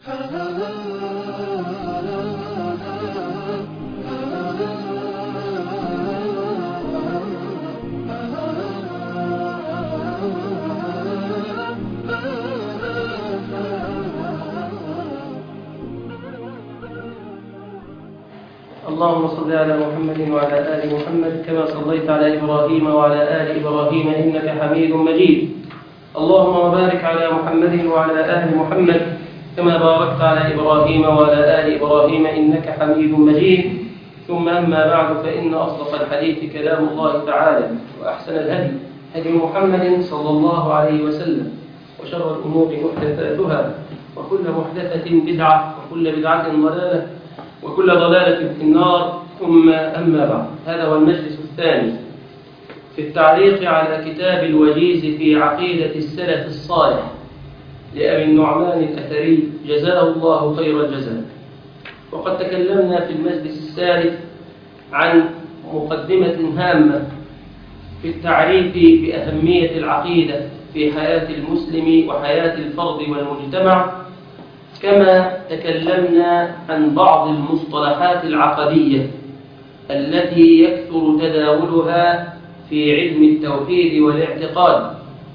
اللهم صل على محمد وعلى آل محمد كما صليت على إبراهيم وعلى آل إبراهيم إنك حميد مجيد اللهم بارك على محمد وعلى آل محمد كما باركت على إبراهيم وعلى آل إبراهيم إنك حميد مجيد ثم أما بعد فإن أصدق الحديث كلام الله تعالى وأحسن الهدي هدي محمد صلى الله عليه وسلم وشر الأمور محدثاتها وكل محدثة بدعة وكل بدعة ضلالة وكل ضلالة في النار ثم أما بعد هذا هو المجلس الثاني في التعليق على كتاب الوجيز في عقيدة السلف الصالح لأبي النعمان الأثري جزاه الله خير الجزاء وقد تكلمنا في المجلس الثالث عن مقدمة هامة في التعريف بأهمية العقيدة في حياة المسلم وحياة الفرد والمجتمع كما تكلمنا عن بعض المصطلحات العقدية التي يكثر تداولها في علم التوحيد والاعتقاد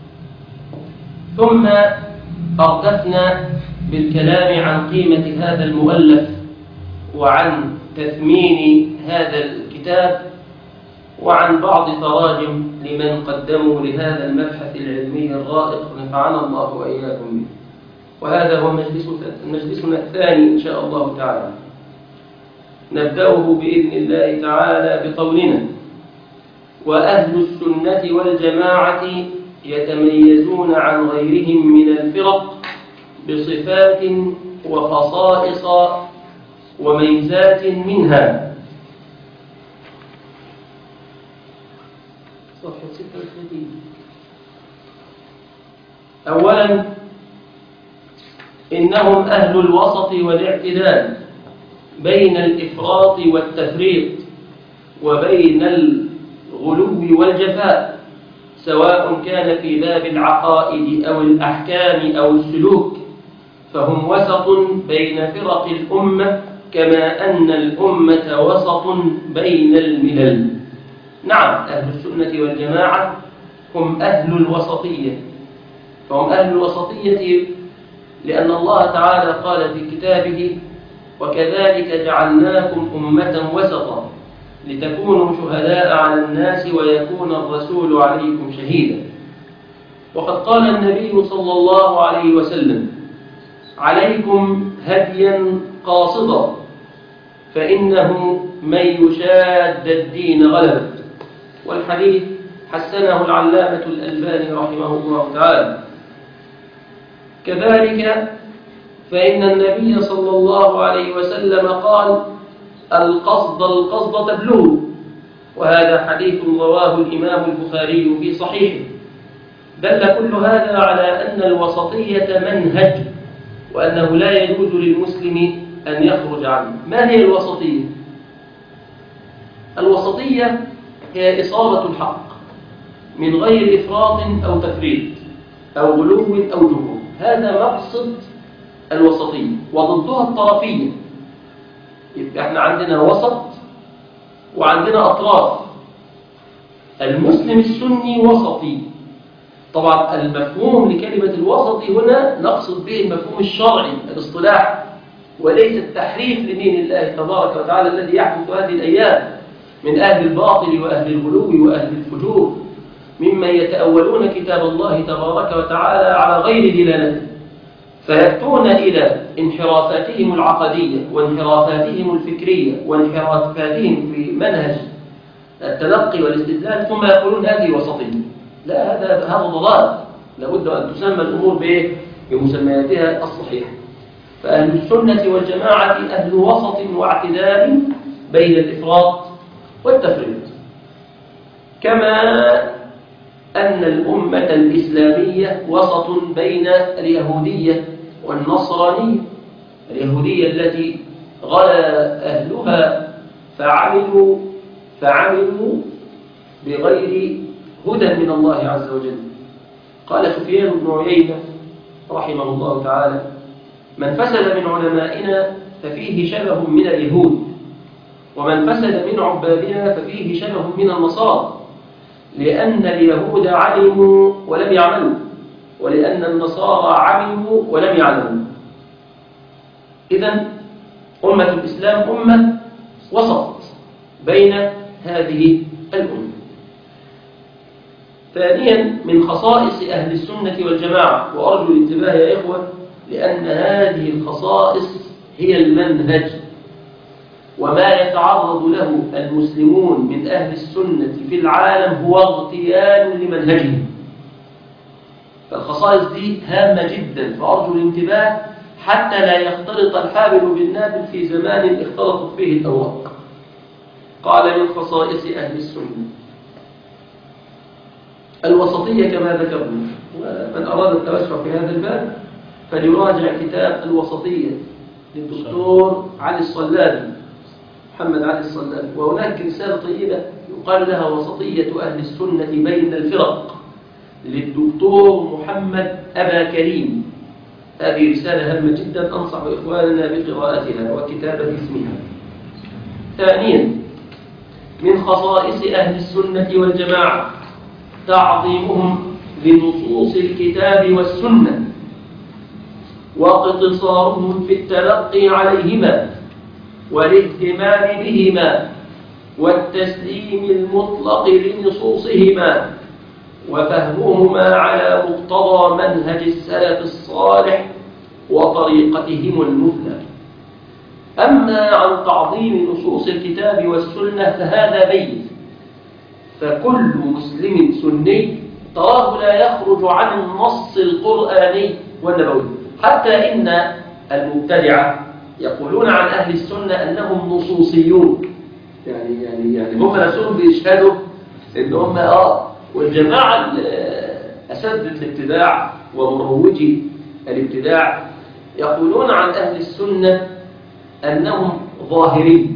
ثم أردفنا بالكلام عن قيمة هذا المؤلف وعن تثمين هذا الكتاب وعن بعض تراجم لمن قدموا لهذا المبحث العلمي الرائق نفعنا الله وإياكم به وهذا هو مجلس مجلسنا الثاني إن شاء الله تعالى نبدأه بإذن الله تعالى بقولنا وأهل السنة والجماعة يتميزون عن غيرهم من الفرق بصفات وخصائص وميزات منها صفحة 36 أولا إنهم أهل الوسط والاعتدال بين الإفراط والتفريط وبين الغلو والجفاء سواء كان في باب العقائد أو الأحكام أو السلوك فهم وسط بين فرق الأمة كما أن الأمة وسط بين الملل نعم أهل السنة والجماعة هم أهل الوسطية فهم أهل الوسطية لأن الله تعالى قال في كتابه وكذلك جعلناكم أمة وسطا لتكونوا شهداء على الناس ويكون الرسول عليكم شهيدا وقد قال النبي صلى الله عليه وسلم عليكم هديا قاصدا فإنه من يشاد الدين غلبه والحديث حسنه العلامة الألباني رحمه الله تعالى كذلك فإن النبي صلى الله عليه وسلم قال القصد القصد تبلغ وهذا حديث رواه الإمام البخاري في صحيحه دل كل هذا على أن الوسطية منهج وأنه لا يجوز للمسلم أن يخرج عنه ما هي الوسطية؟ الوسطية هي إصابة الحق من غير إفراط أو تفريط أو غلو أو جهود هذا مقصد الوسطية وضدها الطرفية يبقى احنا عندنا وسط وعندنا أطراف المسلم السني وسطي طبعا المفهوم لكلمة الوسط هنا نقصد به المفهوم الشرعي الاصطلاح وليس التحريف لدين الله تبارك وتعالى الذي يحدث هذه الأيام من أهل الباطل وأهل الغلو وأهل الفجور ممن يتأولون كتاب الله تبارك وتعالى على غير دلالته فيأتون إلى انحرافاتهم العقدية وانحرافاتهم الفكرية وانحرافاتهم في منهج التلقي والاستدلال ثم يقولون هذه وسطية لا هذا هذا ضلال لابد أن تسمى الأمور بإيه؟ بمسمياتها الصحيحة فأهل السنة والجماعة أهل وسط واعتدال بين الإفراط والتفريط كما أن الأمة الإسلامية وسط بين اليهودية والنصرانية اليهودية التي غلا أهلها فعملوا فعملوا بغير هدى من الله عز وجل قال سفيان بن عيينة رحمه الله تعالى من فسد من علمائنا ففيه شبه من اليهود ومن فسد من عبادنا ففيه شبه من النصارى لأن اليهود علموا ولم يعملوا ولأن النصارى علموا ولم يعلموا إذا أمة الإسلام أمة وسط بين هذه الأمة ثانيا من خصائص أهل السنة والجماعة وأرجو الانتباه يا إخوة لأن هذه الخصائص هي المنهج وما يتعرض له المسلمون من أهل السنة في العالم هو اغتيال لمنهجهم فالخصائص دي هامة جدا فأرجو الانتباه حتى لا يختلط الحابل بالنابل في زمان اختلطت فيه الأوراق قال من خصائص أهل السنة الوسطية كما ذكرنا ومن أراد التوسع في هذا الباب فليراجع كتاب الوسطية للدكتور علي الصلابي محمد علي الصلابي وهناك رسالة طيبة يقال لها وسطية أهل السنة بين الفرق للدكتور محمد أبا كريم هذه رسالة هامة جدا أنصح إخواننا بقراءتها وكتابة اسمها ثانيا من خصائص أهل السنة والجماعة تعظيمهم لنصوص الكتاب والسنة واقتصارهم في التلقي عليهما والاهتمام بهما والتسليم المطلق لنصوصهما وفهمهما على مقتضى منهج السلف الصالح وطريقتهم المثلى أما عن تعظيم نصوص الكتاب والسنة فهذا بين فكل مسلم سني تراه لا يخرج عن النص القرآني والنبوي حتى إن المبتدعة يقولون عن أهل السنة أنهم نصوصيون يعني يعني يعني هم نفسهم بيشهدوا إن هم آه والجماعة أساتذة الابتداع ومروجي الابتداع يقولون عن أهل السنة أنهم ظاهرين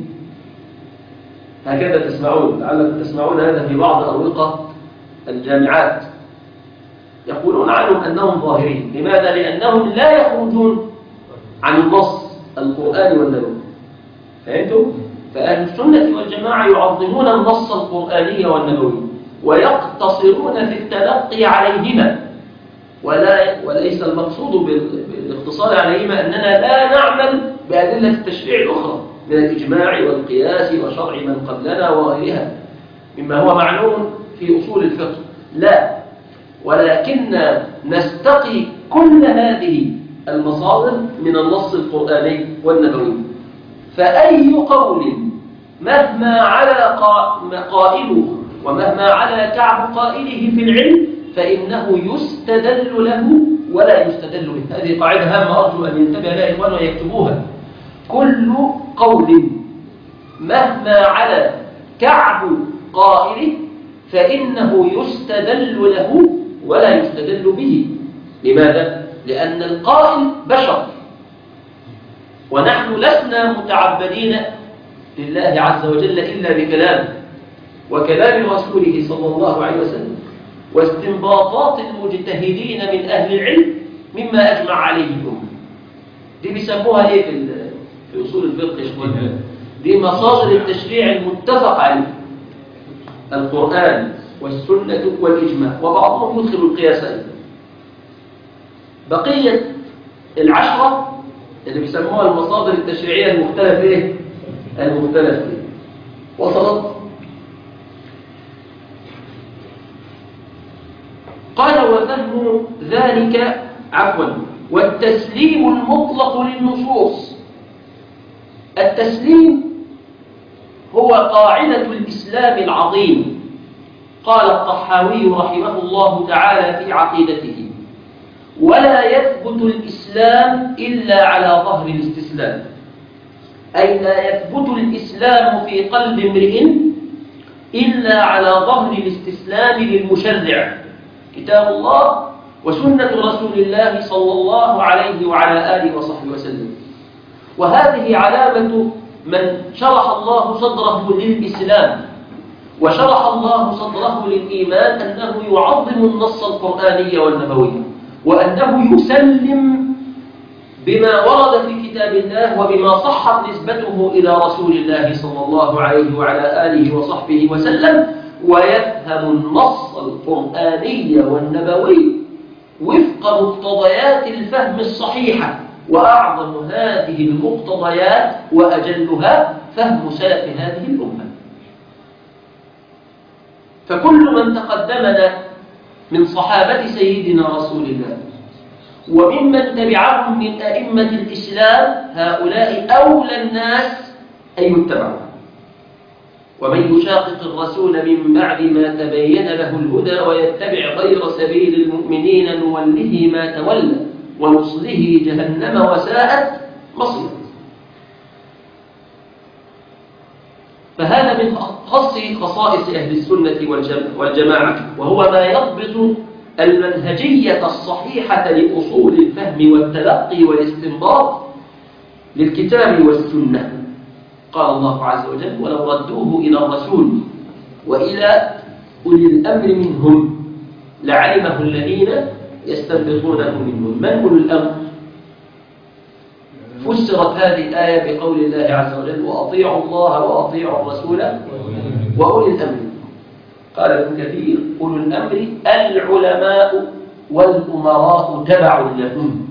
هكذا تسمعون لعلكم تسمعون هذا في بعض أروقة الجامعات يقولون عنهم أنهم ظاهرين لماذا؟ لأنهم لا يخرجون عن النص القرآن والنبوي فهمتم؟ فأهل السنة والجماعة يعظمون النص القرآني والنبوي ويقتصرون في التلقي عليهما ولا وليس المقصود بالاقتصار عليهما أننا لا نعمل بأدلة التشريع الأخرى من الإجماع والقياس وشرع من قبلنا وغيرها مما هو معلوم في أصول الفقه لا ولكن نستقي كل هذه المصادر من النص القرآني والنبوي فأي قول مهما على قائله ومهما على كعب قائله في العلم فإنه يستدل له ولا يستدل به هذه قاعدة هامة أرجو أن ينتبه لها إخوان ويكتبوها كل قول مهما على كعب قائله فإنه يستدل له ولا يستدل به لماذا؟ لأن القائل بشر ونحن لسنا متعبدين لله عز وجل إلا بكلامه وكلام رسوله صلى الله عليه وسلم واستنباطات المجتهدين من أهل العلم مما أجمع عليه الأمة دي بيسموها إيه في, في أصول الفقه يا دي مصادر التشريع المتفق عليه القرآن والسنة والإجماع وبعضهم يدخل القياس أيضا بقية العشرة اللي بيسموها المصادر التشريعية المختلف إيه؟ المختلف فيه وصلت قال وفهم ذلك عفوا والتسليم المطلق للنصوص التسليم هو قاعدة الإسلام العظيم قال الطحاوي رحمه الله تعالى في عقيدته ولا يثبت الإسلام إلا على ظهر الاستسلام أي لا يثبت الإسلام في قلب امرئ إلا على ظهر الاستسلام للمشرع كتاب الله وسنة رسول الله صلى الله عليه وعلى آله وصحبه وسلم وهذه علامة من شرح الله صدره للإسلام وشرح الله صدره للإيمان أنه يعظم النص القرآني والنبوي وأنه يسلم بما ورد في كتاب الله وبما صحت نسبته إلى رسول الله صلى الله عليه وعلى آله وصحبه وسلم ويفهم النص القرآني والنبوي وفق مقتضيات الفهم الصحيحة وأعظم هذه المقتضيات وأجلها فهم سلف هذه الأمة فكل من تقدمنا من صحابة سيدنا رسول الله وممن تبعهم من أئمة الإسلام هؤلاء أولى الناس أن يتبعوا ومن يشاقق الرسول من بعد ما تبين له الهدى ويتبع غير سبيل المؤمنين نوله ما تولى ونصله جهنم وساءت مصيرا فهذا من خص خصائص أهل السنة والجماعة وهو ما يضبط المنهجية الصحيحة لأصول الفهم والتلقي والاستنباط للكتاب والسنة قال الله عز وجل ولو ردوه إلى الرسول وإلى أولي الأمر منهم لعلمه الذين يستنبطونه منهم من أولي الأمر فسرت هذه الآية بقول الله عز وجل وأطيعوا الله وأطيعوا الرسول وأولي الأمر قال ابن كثير أولو الأمر العلماء والأمراء تبع لهم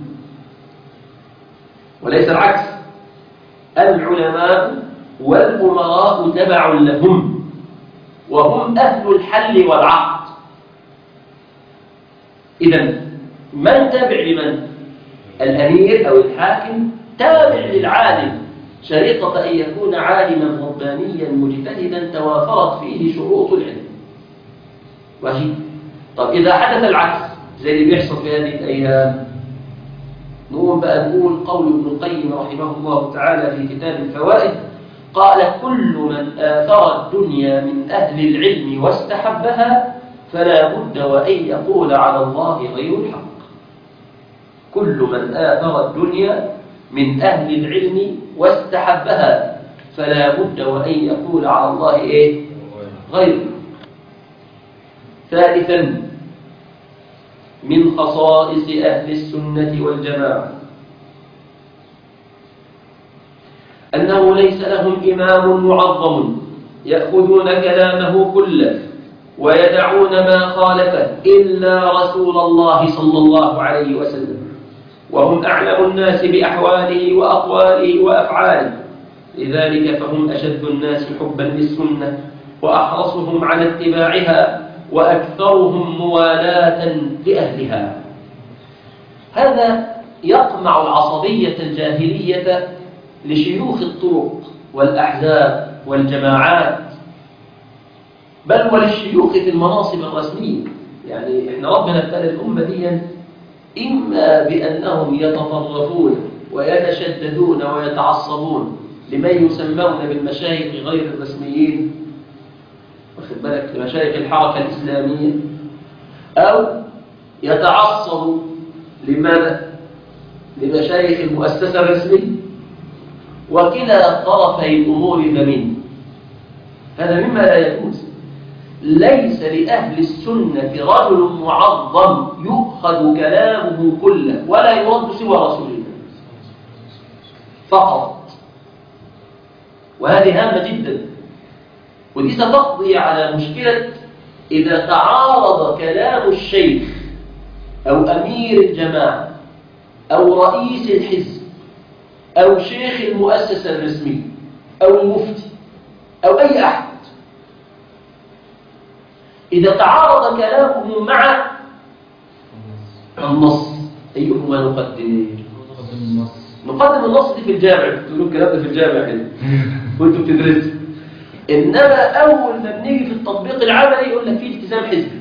وليس العكس العلماء والأمراء تبع لهم وهم أهل الحل والعقد إذا من تبع لمن؟ الأمير أو الحاكم تابع للعالم شريطة أن يكون عالما ربانيا مجتهدا توافرت فيه شروط العلم ماشي طب إذا حدث العكس زي اللي بيحصل في هذه الأيام نقوم بقى نقول قول ابن القيم رحمه الله تعالى في كتاب الفوائد قال كل من آثر الدنيا من أهل العلم واستحبها فلا بد وأن يقول على الله غير الحق كل من آثر الدنيا من أهل العلم واستحبها فلا بد وأن يقول على الله إيه غير ثالثا من خصائص أهل السنة والجماعة أنه ليس لهم إمام معظم يأخذون كلامه كله ويدعون ما خالفه إلا رسول الله صلى الله عليه وسلم وهم أعلم الناس بأحواله وأقواله وأفعاله لذلك فهم أشد الناس حبا للسنة وأحرصهم على اتباعها وأكثرهم موالاة لأهلها هذا يقمع العصبية الجاهلية لشيوخ الطرق والأحزاب والجماعات بل وللشيوخ في المناصب الرسمية يعني احنا ربنا ابتلى الأمة دي إما بأنهم يتطرفون ويتشددون ويتعصبون لمن يسمون بالمشايخ غير الرسميين واخد بالك لمشايخ الحركة الإسلامية أو يتعصب لماذا؟ لمشايخ المؤسسة الرسمية وكلا طرفي الأمور ذمين هذا مما لا يجوز ليس لأهل السنة رجل معظم يؤخذ كلامه كله ولا يرد سوى رسول الله فقط وهذه هامة جدا ودي ستقضي على مشكلة إذا تعارض كلام الشيخ أو أمير الجماعة أو رئيس الحزب أو شيخ المؤسسة الرسمية أو المفتي أو أي أحد إذا تعارض كلامه مع النص أيهما نقدم؟ نقدم النص نقدم النص دي في الجامع بتقولوا الكلام ده في الجامع كده وانتوا بتدرسوا انما اول ما بنيجي في التطبيق العملي يقول لك في التزام حزبي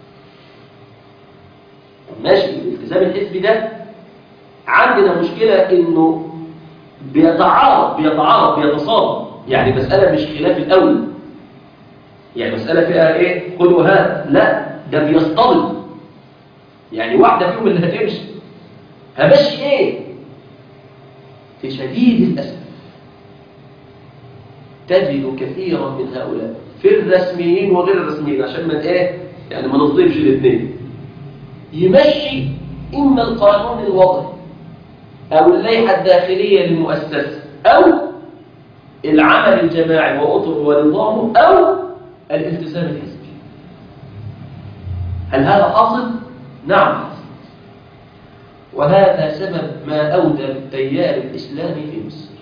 طب ماشي الالتزام الحزبي ده عندنا مشكله انه بيتعارض بيتعارض بيتصادم يعني مساله مش خلاف الاول يعني مساله فيها ايه خد وهات لا ده بيصطدم يعني واحده فيهم اللي هتمشي همشي ايه في شديد الأسف تجد كثيرا من هؤلاء في الرسميين وغير الرسميين عشان ما ايه يعني ما نظلمش الاثنين يمشي إما القانون الوضعي أو اللائحة الداخلية للمؤسسة أو العمل الجماعي وأطر ونظامه أو الالتزام الحزبي هل هذا حاصل؟ نعم حاصل وهذا سبب ما أودى بالتيار الإسلامي في مصر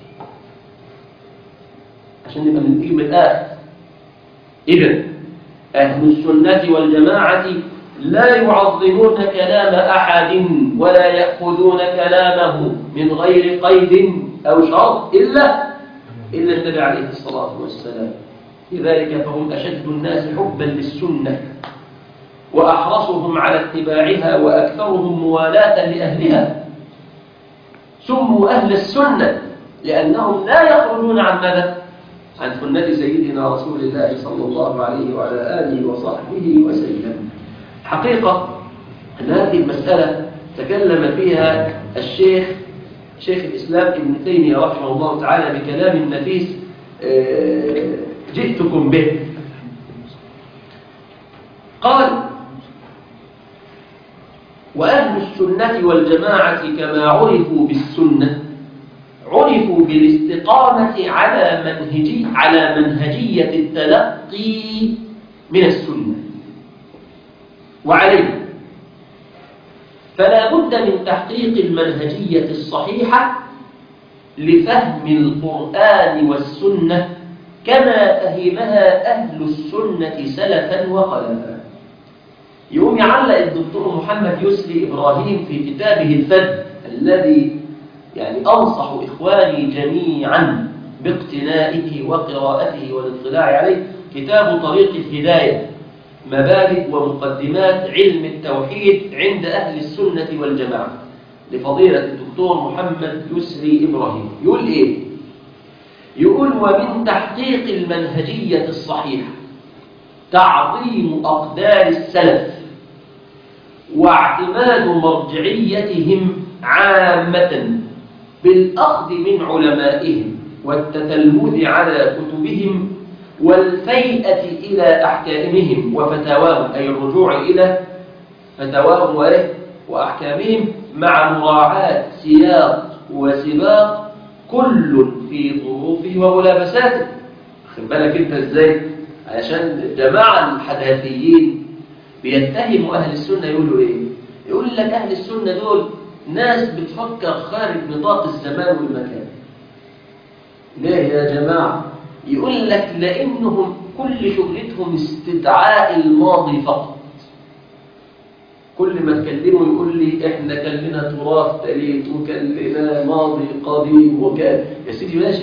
عشان نبقى بنجيب من الآخر إذا أهل السنة والجماعة لا يعظمون كلام أحد ولا يأخذون كلامه من غير قيد أو شرط إلا إلا النبي عليه الصلاة والسلام لذلك فهم أشد الناس حبا للسنة وأحرصهم على اتباعها وأكثرهم موالاة لأهلها سموا أهل السنة لأنهم لا يخرجون عن ماذا؟ عن سنة سيدنا رسول الله صلى الله عليه وعلى آله وصحبه وسلم حقيقة أن هذه المسألة تكلم فيها الشيخ شيخ الإسلام ابن تيمية رحمه الله تعالى بكلام نفيس جئتكم به قال وأهل السنة والجماعة كما عرفوا بالسنة عرفوا بالاستقامة على منهجي على منهجية التلقي من السنة وعليه فلا بد من تحقيق المنهجية الصحيحة لفهم القرآن والسنة كما فهمها أهل السنة سلفا وخلفا يقوم يعلق الدكتور محمد يسري إبراهيم في كتابه الفد الذي يعني أنصح إخواني جميعا باقتنائه وقراءته والاطلاع عليه كتاب طريق الهداية مبادئ ومقدمات علم التوحيد عند أهل السنة والجماعة لفضيلة الدكتور محمد يسري إبراهيم يقول إيه؟ يقول ومن تحقيق المنهجية الصحيحة تعظيم أقدار السلف واعتماد مرجعيتهم عامة بالأخذ من علمائهم والتتلمذ على كتبهم والفيئة إلى أحكامهم وفتاواهم أي الرجوع إلى فتاواهم وأحكامهم مع مراعاة سياق وسباق كل في ظروفه وملابساته خد بالك انت ازاي علشان الجماعة الحداثيين بيتهموا أهل السنة يقولوا إيه يقول لك أهل السنة دول ناس بتفكر خارج نطاق الزمان والمكان ليه يا جماعة يقول لك لأنهم كل شغلتهم استدعاء الماضي فقط كل ما تكلمه يقول لي احنا كان لنا تراث تليت وكان لنا ماضي قديم وكان يا سيدي ماشي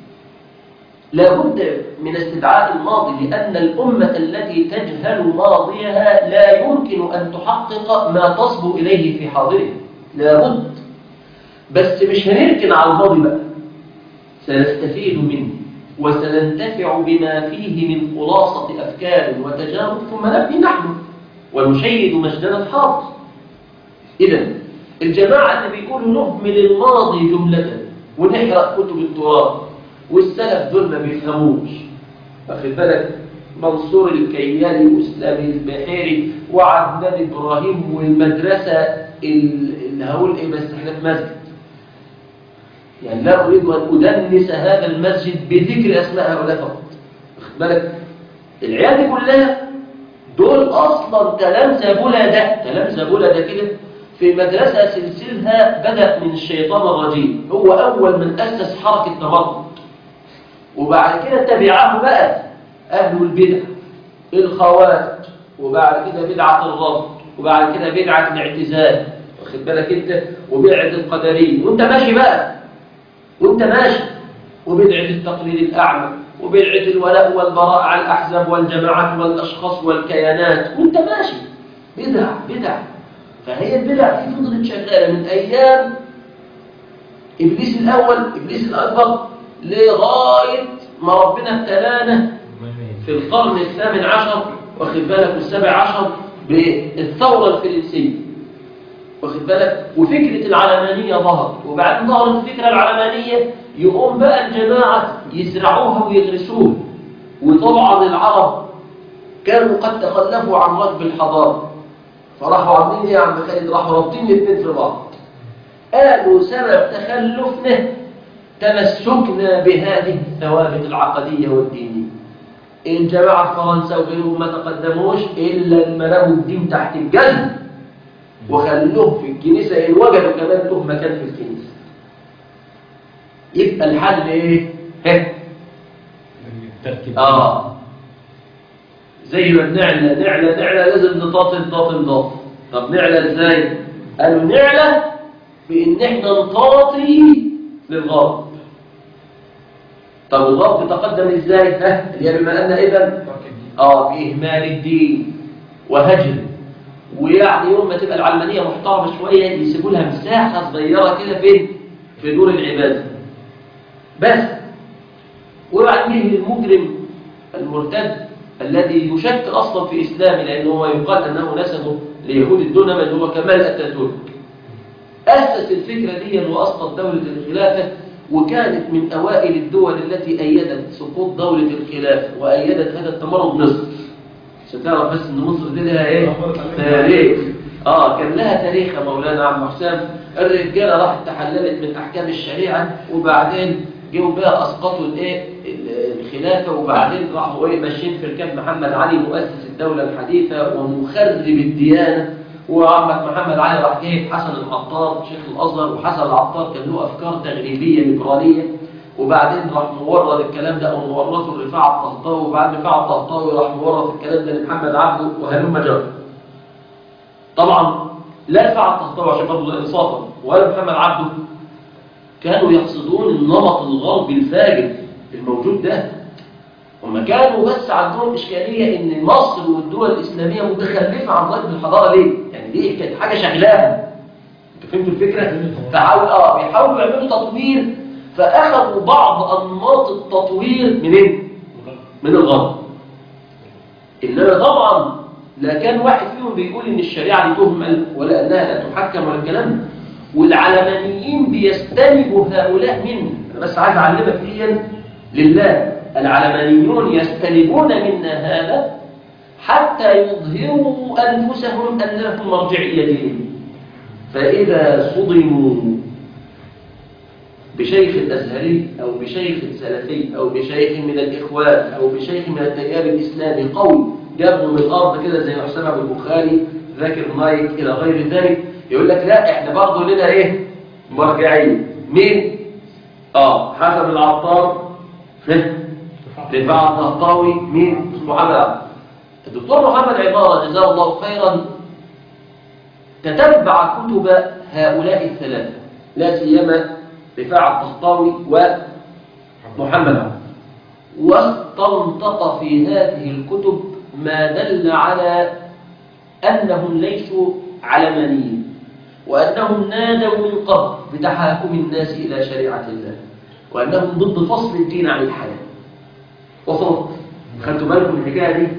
لابد من استدعاء الماضي لأن الأمة التي تجهل ماضيها لا يمكن أن تحقق ما تصبو إليه في حاضره لابد بس مش هنركن على الماضي بقى سنستفيد منه وسننتفع بما فيه من خلاصة أفكار وتجارب ثم نبني نحن ونشيد مجدنا الحاضر إذا الجماعة اللي بيقولوا نهمل الماضي جملة ونحرق كتب التراث والسلف دول ما بيفهموش واخد بالك منصور الكيالي واسلام البحيري وعدنان ابراهيم والمدرسه اللي هقول ايه بس احنا في مسجد يعني لا اريد ان ادنس هذا المسجد بذكر اسماء هؤلاء فقط واخد بالك العيال دي كلها دول اصلا تلامذه بلده تلامذه بلده كده في مدرسه سلسلها بدا من الشيطان الرجيم هو اول من اسس حركه تمرد وبعد كده تبعه بقى أهل البدع الخوارج وبعد كده بدعة الرفض وبعد كده بدعة الاعتزال واخد بالك انت وبدعة القدرية وانت ماشي بقى وانت ماشي وبدعة التقليد الأعمى وبدعة الولاء والبراء على الأحزاب والجماعات والأشخاص والكيانات وانت ماشي بدع بدع فهي البدع دي فضلت شغالة من أيام إبليس الأول إبليس الأكبر لغاية ما ربنا ابتلانا في القرن الثامن عشر واخد بالك والسابع عشر بالثورة الفرنسية واخد بالك وفكرة العلمانية ظهرت وبعدين ظهرت الفكرة العلمانية يقوم بقى الجماعة يزرعوها ويغرسوها وطبعا العرب كانوا قد تخلفوا عن ركب الحضارة فراحوا عاملين ايه يا عم خالد راحوا رابطين الاثنين في بعض قالوا سبب تخلفنا تمسكنا بهذه الثوابت العقدية والدينية الجماعة في فرنسا وغيرهم ما تقدموش إلا لما لقوا الدين تحت الجنب وخلوه في الكنيسة إن وجدوا كمان له مكان في الكنيسة يبقى الحل إيه؟ ها؟ الترتيب آه زي ما بنعلى نعلى نعلى لازم نطاطن طاطن طاطن طب نعلى ازاي؟ قالوا نعلى بإن احنا نطاطي للغرب طب الغرب تقدم ازاي؟ ها؟ اللي هي بما أن إذا اه بإهمال الدين وهجر ويعني يوم ما تبقى العلمانية محترمة شوية يسيبوا لها مساحة صغيرة كده فين؟ في دور العبادة بس وبعدين المجرم المرتد الذي يشك أصلا في إسلامه لأنه هو يقال أنه نسبه ليهود الدنمج هو كمال أتاتورك أسس الفكرة دي وأسقط دولة الخلافة وكانت من أوائل الدول التي أيدت سقوط دولة الخلافة وأيدت هذا التمرد مصر عشان تعرف بس إن مصر دي لها إيه؟ تاريخ آه كان لها تاريخ يا مولانا عم حسام الرجالة راحت تحللت من أحكام الشريعة وبعدين جيوا بقى أسقطوا الإيه؟ الخلافة وبعدين راحوا إيه ماشيين في ركاب محمد علي مؤسس الدولة الحديثة ومخرب الديانة وعمك محمد علي راح جايب حسن العطار شيخ الازهر وحسن العطار كان له افكار تغريبيه ليبراليه وبعدين راح مورد الكلام ده او مورثه لرفاعه الطهطاوي وبعد رفاعه الطهطاوي راح مورث الكلام ده لمحمد عبده وهلم جرى طبعا لا رفاعه الطهطاوي عشان برضه انصافا ولا محمد عبده كانوا يقصدون النمط الغربي الفاجر الموجود ده هم كانوا بس عندهم إشكالية إن مصر والدول الإسلامية متخلفة عن ضرب الحضارة ليه؟ يعني دي كانت حاجة شغلاها أنت فهمتوا الفكرة؟ فحاول آه بيحاولوا يعملوا تطوير فأخذوا بعض أنماط التطوير منين؟ من الغرب إنما طبعا لا كان واحد فيهم بيقول إن الشريعة دي تهمل ولا أنها لا تحكم ولا الكلام ده والعلمانيين بيستلبوا هؤلاء منه أنا بس عايز أعلمك دي لله العلمانيون يستلبون منا هذا حتى يظهروا أنفسهم أن لهم مرجعية دينية فإذا صدموا بشيخ الأزهري أو بشيخ السلفي أو بشيخ من الإخوان أو بشيخ من التيار الإسلامي قوي جابوا من الأرض كده زي حسام أبو البخاري ذاكر نايك إلى غير ذلك يقول لك لا إحنا برضه لنا إيه مرجعية مين؟ آه حسن العطار رفاعة الطهطاوي مين؟ محمد عبد الدكتور محمد عمارة جزاه الله خيرا تتبع كتب هؤلاء الثلاثة لا سيما رفاعة الطهطاوي ومحمد عبد واستنطق في هذه الكتب ما دل على أنهم ليسوا علمانيين وأنهم نادوا من قبل بتحاكم الناس إلى شريعة الله وأنهم ضد فصل الدين عن الحياة وصلت خدتوا بالكم من الحكايه دي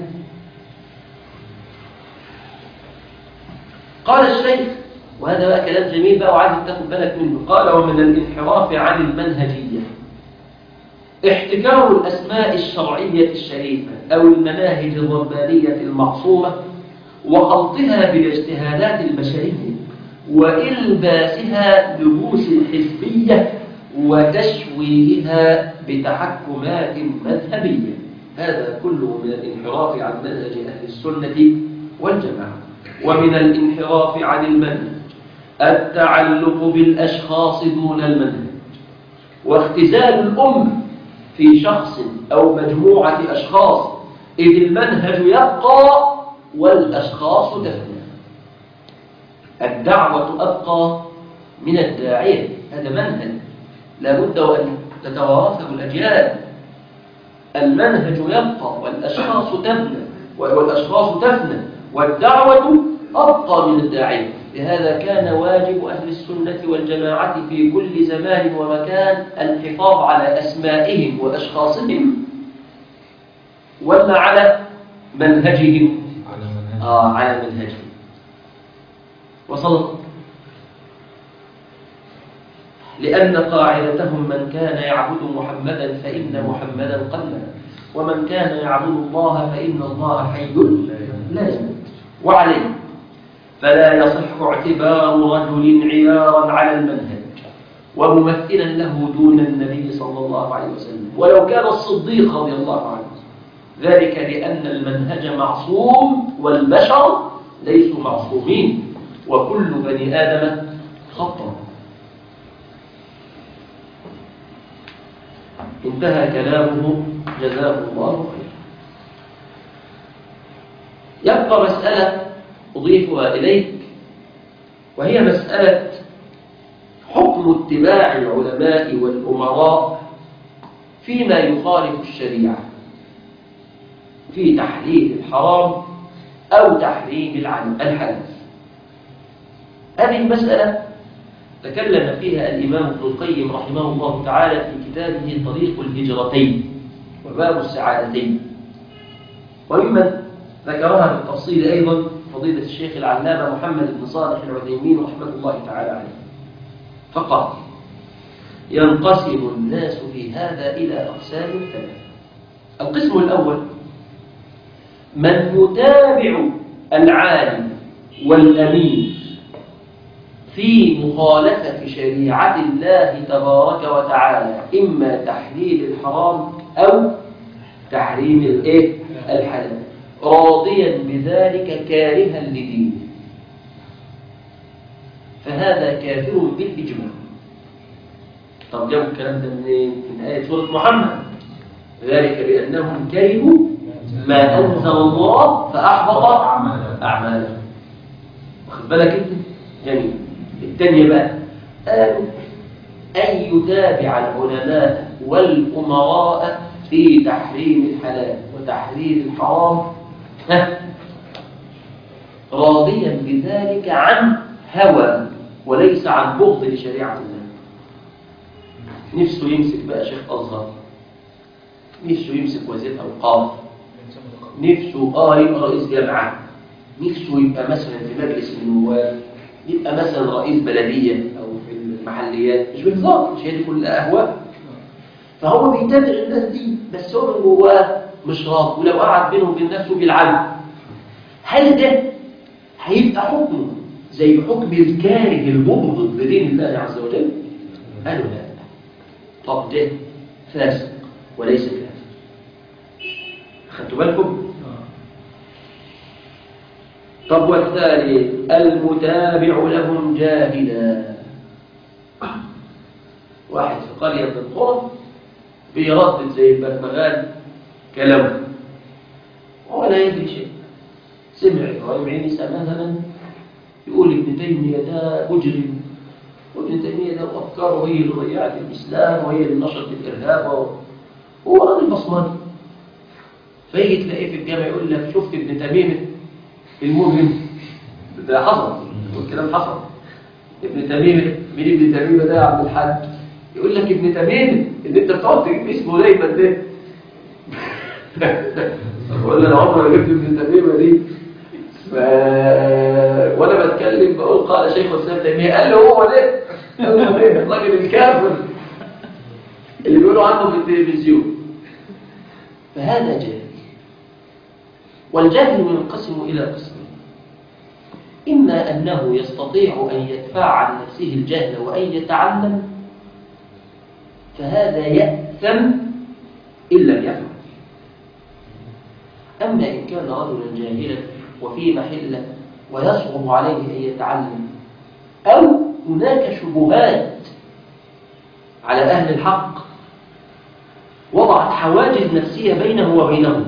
قال الشيخ وهذا بقى كلام جميل بقى وعايز تاخد بالك منه قال ومن الانحراف عن المنهجيه احتكار الاسماء الشرعيه الشريفه او المناهج الربانيه المعصومه وخلطها بالاجتهادات البشريه والباسها لبوس الحزبيه وتشويهها بتحكمات مذهبية هذا كله من الانحراف عن منهج أهل السنة والجماعة ومن الانحراف عن المنهج التعلق بالأشخاص دون المنهج واختزال الأمة في شخص أو مجموعة أشخاص إذ المنهج يبقى والأشخاص تفنى الدعوة أبقى من الداعية هذا منهج لابد وأن تتوارثه الأجيال المنهج يبقى والأشخاص تبنى والأشخاص تفنى والدعوة أبقى من الداعية لهذا كان واجب أهل السنة والجماعة في كل زمان ومكان الحفاظ على أسمائهم وأشخاصهم ولا على منهجهم على منهج آه على منهجهم وصلت لأن قاعدتهم من كان يعبد محمدا فإن محمدا قد مات ومن كان يعبد الله فإن الله حي لا يموت وعليه فلا يصح اعتبار رجل عيارا على المنهج وممثلا له دون النبي صلى الله عليه وسلم ولو كان الصديق رضي الله عنه ذلك لأن المنهج معصوم والبشر ليسوا معصومين وكل بني آدم خطأ انتهى كلامه جزاه الله خيرا يبقى مسألة أضيفها إليك وهي مسألة حكم اتباع العلماء والأمراء فيما يخالف الشريعة في تحليل الحرام أو تحريم الحلال هذه المسألة تكلم فيها الإمام ابن القيم رحمه الله تعالى في كتابه طريق الهجرتين وباب السعادتين وممن ذكرها بالتفصيل أيضا فضيلة الشيخ العلامة محمد بن صالح العثيمين رحمه الله تعالى عليه فقال ينقسم الناس في هذا إلى أقسام ثلاثة القسم الأول من يتابع العالم والأمين في مخالفة شريعة الله تبارك وتعالى إما تحليل الحرام أو تحريم الإيه؟ الحلال راضيا بذلك كارها لدينه فهذا كافر بالإجماع طب جابوا الكلام ده منين؟ من آية سورة محمد ذلك بأنهم كرهوا ما أنزل الله فأحبط أعمالهم واخد بالك انت؟ جميل الثانية بقى قالوا أن يتابع العلماء والأمراء في تحريم الحلال وتحرير الحرام ها؟ راضيا بذلك عن هوى وليس عن بغض لشريعة الله نفسه يمسك بقى شيخ أزهر نفسه يمسك وزير أوقاف نفسه آه يبقى رئيس جامعة نفسه يبقى مثلا في مجلس النواب يبقى مثلا رئيس بلدية أو في المحليات مش بالظبط مش هي دي كلها أهواء فهو بيتابع الناس دي بس هو من جواه مش راضي ولو قعد بينهم وبين نفسه بيلعب هل ده هيبقى حكمه زي حكم الكاره المبغض لدين الله عز وجل قالوا لا طب ده فاسق وليس كافر خدتوا بالكم طب والثالث المتابع لهم جاهلا واحد في قرية من القرى بيردد زي البغبغان كلامه ولا يدري شيء سمع إبراهيم عيسى مثلا يقول ابن تيمية ده مجرم وابن تيمية ده أفكاره هي اللي ضيعت الإسلام وهي اللي نشرت الإرهاب هو راجل بصماني فيجي تلاقيه في الجامع يقول لك شفت ابن تميمة المجرم ده حصل والكلام حصل ابن تميمة مين ابن تميمة ده يا عبد الحاج يقول لك ابن تميمة اللي انت بتقعد تجيب اسمه دايما ده بقول انا عمري ما جبت ابن تميمة دي ف... وانا بتكلم بقول قال شيخ الاسلام تيميه قال له هو ده هو ده الراجل الكافر اللي بيقولوا عنه في التلفزيون فهذا جاهل والجهل ينقسم إلى قسمين إما أنه يستطيع أن يدفع عن نفسه الجهل وأن يتعلم فهذا يأثم إن لم يفعل أما إن كان رجلا جاهلا وفي محلة ويصعب عليه أن يتعلم أو هناك شبهات على أهل الحق وضعت حواجز نفسية بينه وبينهم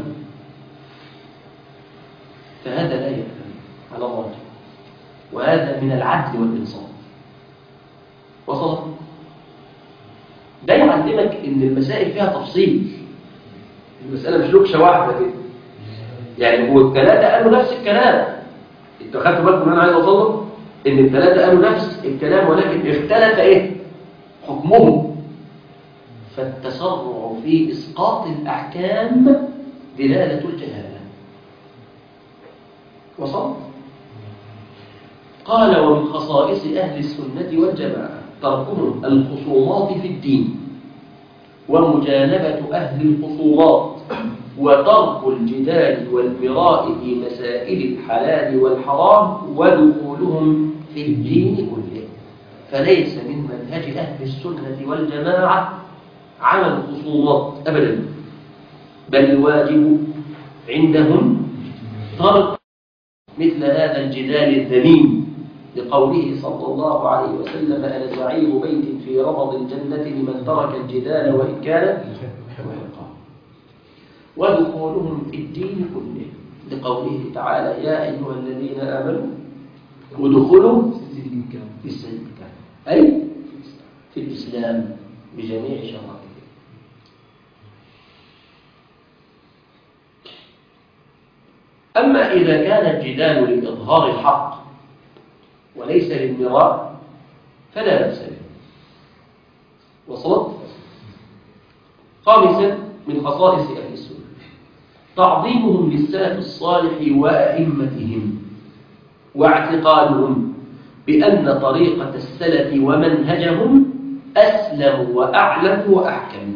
فهذا لا يأثم على الرجل وهذا من العدل والإنصاف وصل ده يعلمك ان المسائل فيها تفصيل المسألة مش لوكشة واحدة كده يعني هو الثلاثة قالوا نفس الكلام انتوا خدتوا بالكم ان انا عايز اوصله ان الثلاثة قالوا نفس الكلام ولكن اختلف ايه حكمهم فالتسرع في اسقاط الاحكام دلالة الجهالة وصل قال ومن خصائص أهل السنة والجماعة تركهم الخصومات في الدين ومجانبة أهل الخصومات وترك الجدال والمراء في مسائل الحلال والحرام ودخولهم في الدين كله فليس من منهج أهل السنة والجماعة عمل الخصومات أبدا بل الواجب عندهم ترك مثل هذا الجدال الذميم لقوله صلى الله عليه وسلم أنا زعيم بيت في ربض الجنة لمن ترك الجدال وإن كان محقا ودخولهم في الدين كله لقوله تعالى يا أيها الذين آمنوا ودخلوا في السلم أي في الإسلام بجميع شرائطه أما إذا كان الجدال لإظهار الحق وليس للمراء فلا بأس به وصلت خامسا من خصائص أهل السنة تعظيمهم للسلف الصالح وأئمتهم واعتقادهم بأن طريقة السلف ومنهجهم أسلم وأعلم وأحكم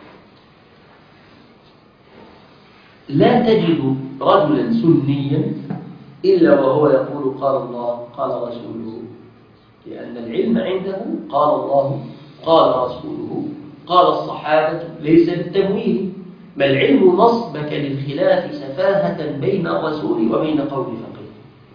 لا تجد رجلا سنيا إلا وهو يقول قال الله قال رسوله لأن العلم عنده قال الله قال رسوله قال الصحابة ليس بالتمويه بل علم نصبك للخلاف سفاهة بين الرسول وبين قول فقيه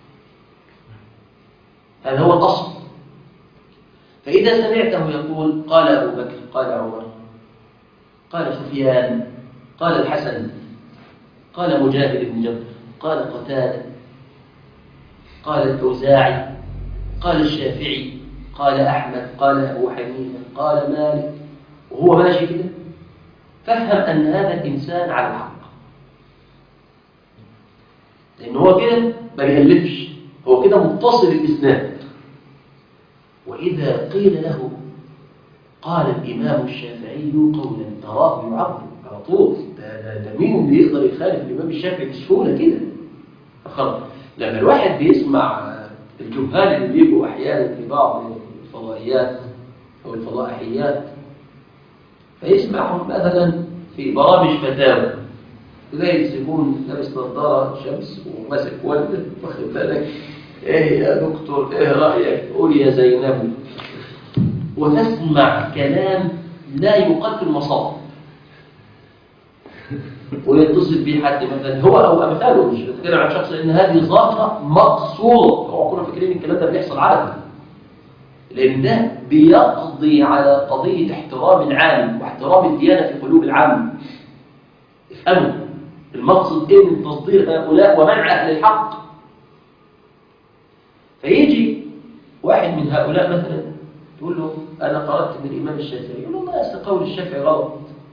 هذا هو الأصل فإذا سمعته يقول قال أبو بكر قال عمر قال سفيان قال الحسن قال مجاهد بن جبر قال قتادة قال الأوزاعي قال الشافعي قال أحمد قال أبو حنيفة قال مالك وهو ماشي كده فافهم أن هذا الإنسان على الحق لأن هو كده ما بيألفش هو كده متصل الإسناد وإذا قيل له قال الإمام الشافعي قولا تراه يعبر على طول ده, ده, ده مين اللي يقدر يخالف الإمام الشافعي بسهولة كده خلاص لما الواحد بيسمع الجهال اللي بيجوا أحيانا في بعض الفضائيات أو الفضائحيات فيسمعهم مثلا في برامج فتاوى تلاقي يمسكون لابس نظارة شمس وماسك ورد واخد بالك ايه يا دكتور ايه رأيك قول يا زينب وتسمع كلام لا يقدر المصاب ويتصل به حد مثلا هو او امثاله مش بتكلم عن شخص لان هذه ظاهره مقصوره هو كنا فاكرين الكلام ده بيحصل عادي لان ده بيقضي على قضيه احترام العالم واحترام الديانه في قلوب العامه افهموا المقصد ايه من تصدير هؤلاء ومنع اهل الحق فيجي واحد من هؤلاء مثلا تقول له انا قرات من الامام الشافعي يقول له والله اصل قول الشافعي غلط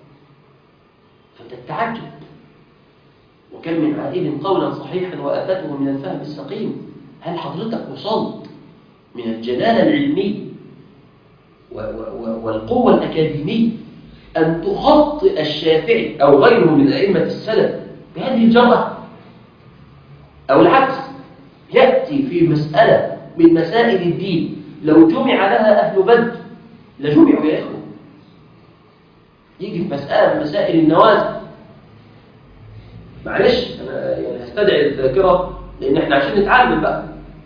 فتتعجب وكم من عائل قولا صحيحا واتته من الفهم السقيم هل حضرتك وصلت من الجلاله العلميه و- و- والقوه الاكاديميه ان تخطئ الشافعي او غيره من ائمه السلف بهذه الجرأة أو العكس يأتي في مسألة من مسائل الدين لو جمع لها أهل بدر لجمعوا يا إخوة يجي في مسألة من مسائل النوازل معلش أنا يعني هستدعي الذاكرة لأن إحنا عشان نتعلم بقى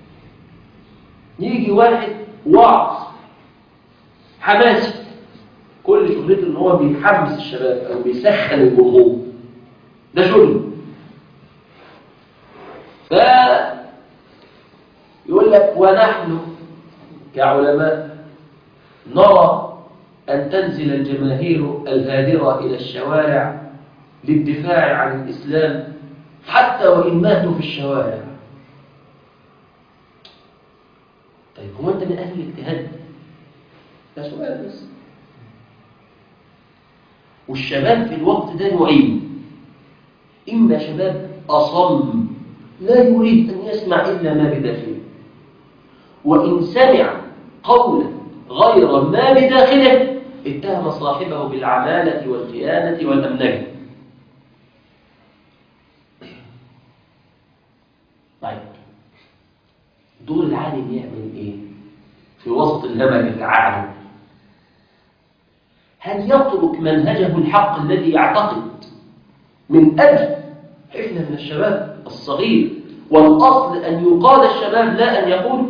يجي واحد واعظ حماسي كل شغلته ان هو بيحمس الشباب او بيسخن الجمهور ده شغل ف يقول لك ونحن كعلماء نرى أن تنزل الجماهير الهادرة إلى الشوارع للدفاع عن الإسلام حتى وإن ماتوا في الشوارع طيب هو أنت من أهل الاجتهاد ده سؤال بس والشباب في الوقت ده نوعين إما شباب أصم لا يريد أن يسمع إلا ما بداخله وإن سمع قولا غير ما بداخله اتهم صاحبه بالعمالة والخيانة والأمنجة طيب دور العالم يعمل ايه في وسط الهمج العالم هل يترك منهجه الحق الذي يعتقد من أجل حفنة من الشباب الصغير والأصل أن يقاد الشباب لا أن يقول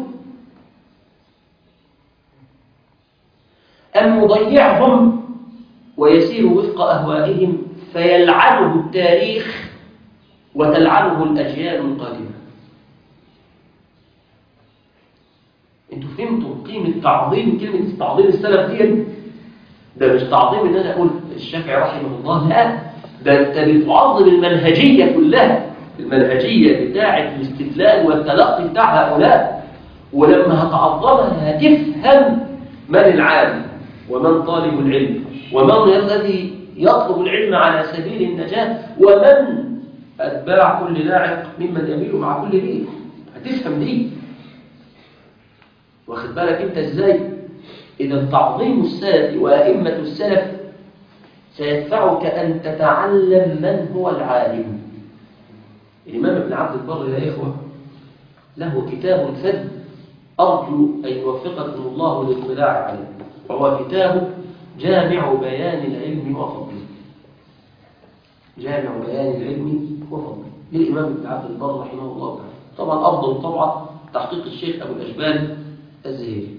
أن نضيعهم ويسير وفق أهوائهم فيلعنه التاريخ وتلعنه الأجيال القادمة انتوا فهمتوا قيمة تعظيم كلمة تعظيم السلف دي ده مش تعظيم ان انا اقول الشافعي رحمه الله لا ده انت بتعظم المنهجية كلها المنهجية بتاعة الاستدلال والتلقي بتاع هؤلاء ولما هتعظمها هتفهم من العالم ومن طالب العلم ومن الذي يطلب العلم على سبيل النجاة ومن أتباع كل لاعق ممن يميل مع كل ريح هتفهم دي واخد بالك انت ازاي اذا تعظيم السلف وائمه السلف سيدفعك ان تتعلم من هو العالم الامام ابن عبد البر يا اخوه له كتاب فذ ارجو ان يوفقكم الله للاطلاع عليه وهو كتاب جامع بيان العلم وفضله جامع بيان العلم وفضله للامام ابن عبد البر رحمه الله تعالى طبعا افضل طبعا تحقيق الشيخ ابو الاشبال الزهيري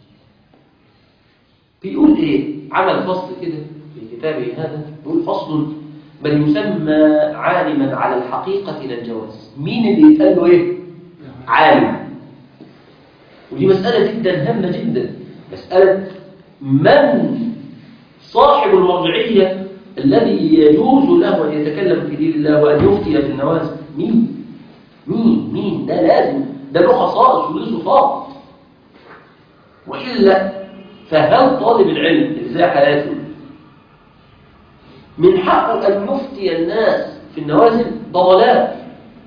بيقول ايه عمل فصل كده في كتابه هذا بيقول فصل بل يسمى عالما على الحقيقة لا الجواز مين اللي يتقال له ايه عالم ودي مسألة جدا هامة جدا مسألة من صاحب المرجعية الذي يجوز له أن يتكلم في دين الله وأن يفتي في النوازل مين مين مين ده لازم ده له خصائص وله صفات وإلا فهل طالب العلم اللي زي حياته من حقه أن يفتي الناس في النوازل ده ضلال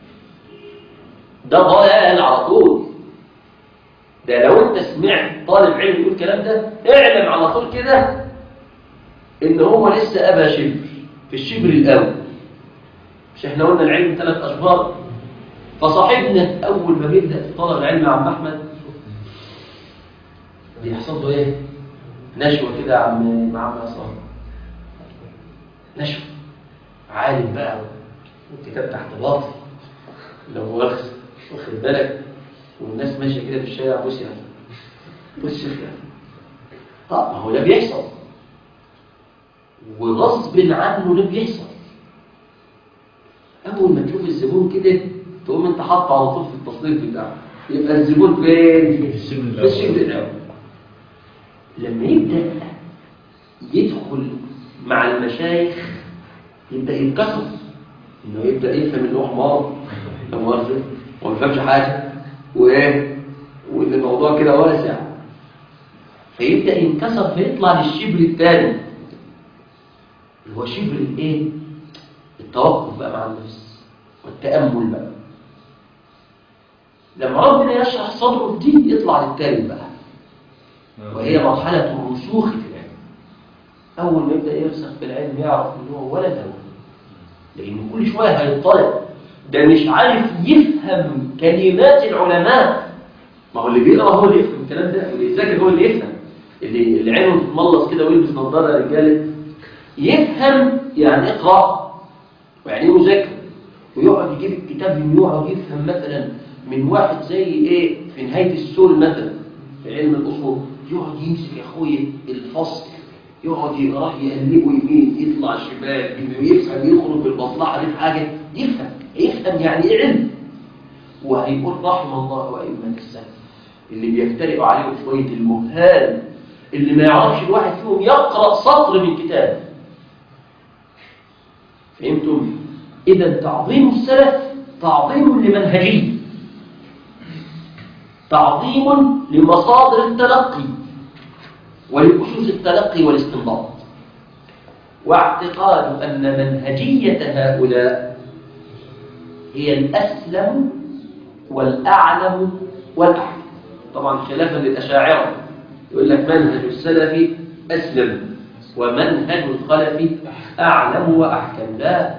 ده ضلال على طول ده لو انت سمعت طالب علم يقول الكلام ده اعلم على طول كده ان هو لسه ابا شبر في الشبر الاول مش احنا قلنا العلم ثلاث اشبار فصاحبنا اول ما بيبدا في طلب العلم يا عم احمد بيحصل له ايه نشوه كده يا عم مع عم عصام نشوه عالم بقى والكتاب تحت باطل لو واخد واخد بالك والناس ماشيه كده في الشارع بص يعني بص يعني طب ما هو ده بيحصل وغصب عنه ده بيحصل اول ما تشوف الزبون كده تقوم انت حاطه على طول في التصنيف بتاعه يبقى الزبون فين في السجن في الأول. السجن الاول لما يبدا يدخل مع المشايخ يبدا يتكسر انه يبدا يفهم ان هو حمار لا مؤاخذه وما بيفهمش حاجه وايه وان الموضوع كده واسع فيبدا ينكسر فيطلع للشبر الثاني اللي هو شبر الايه التوقف بقى مع النفس والتامل بقى لما ربنا يشرح صدره جديد يطلع للتالت بقى وهي مرحلة الرسوخ في العلم أول ما يبدأ يرسخ في العلم يعرف إن هو ولا هو لأن كل شوية هيطلع ده مش عارف يفهم كلمات العلماء ما هو اللي بيقرأ هو اللي يفهم الكلام ده اللي يذاكر هو اللي يفهم اللي اللي عينه تتملص كده ويلبس نظارة يا رجالة يفهم يعني اقرأ ويعني ايه مذاكرة ويقعد يجيب الكتاب يقعد يفهم مثلا من واحد زي ايه في نهاية السول مثلا في علم الأصول يقعد يمسك يا اخويا الفصل يقعد يقراه يقلبه يمين يطلع شمال يفهم يخرج بالمصلحة دي في حاجة يفهم يفهم يعني ايه علم وهيقول رحم الله وأئمة السلف اللي بيفترقوا عليهم شوية المهان اللي ما يعرفش الواحد فيهم يقرأ سطر من كتاب فهمتم؟ إذا تعظيم السلف تعظيم لمنهجيه تعظيم لمصادر التلقي ولأسس التلقي والاستنباط واعتقاد أن منهجية هؤلاء هي الأسلم والأعلم والأحكم طبعا خلافا للأشاعرة يقول لك منهج السلف أسلم ومنهج الخلف أعلم وأحكم لا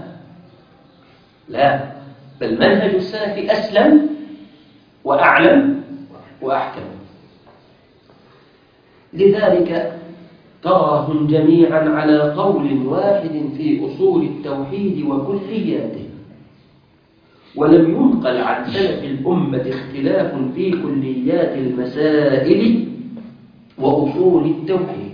لا بل منهج السلف أسلم وأعلم وأحكم لذلك تراهم جميعا على قول واحد في أصول التوحيد وكلياته ولم ينقل عن سلف الأمة اختلاف في كليات المسائل وأصول التوحيد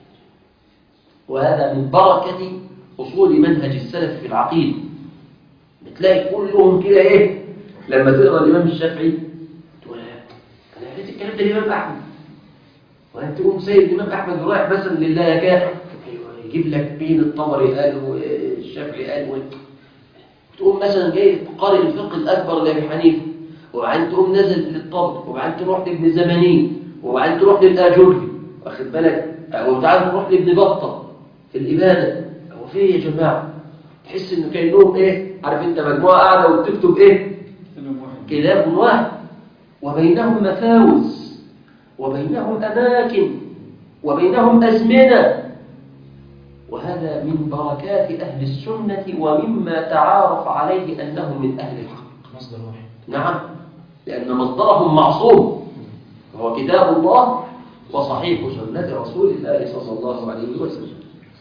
وهذا من بركة أصول منهج السلف في العقيدة بتلاقي كلهم كده إيه لما تقرأ الإمام الشافعي تقول أنا قريت الكلام ده الإمام أحمد وأنت تقوم سيد الإمام أحمد رايح مثلا لله كده أيوه يجيب لك مين الطبري قال والشافعي قال وال- تقوم مثلا جاي قارئ الفقه الأكبر لأبي حنيفة وبعدين تقوم نازل للطبر وبعدين تروح لابن زمانين وبعدين تروح للآجري واخد بالك وبعدين تروح لابن بطة في الإبانة هو في إيه يا جماعة تحس إنه كأنهم إيه عارف أنت مجموعة قاعدة وبتكتب إيه كلام واحد وبينهم مفاوز وبينهم أماكن وبينهم أزمنة وهذا من بركات أهل السنة ومما تعارف عليه أنهم من أهل الحق مصدر واحد نعم لأن مصدرهم معصوم وهو كتاب الله وصحيح سنة رسول الله صلى الله عليه وسلم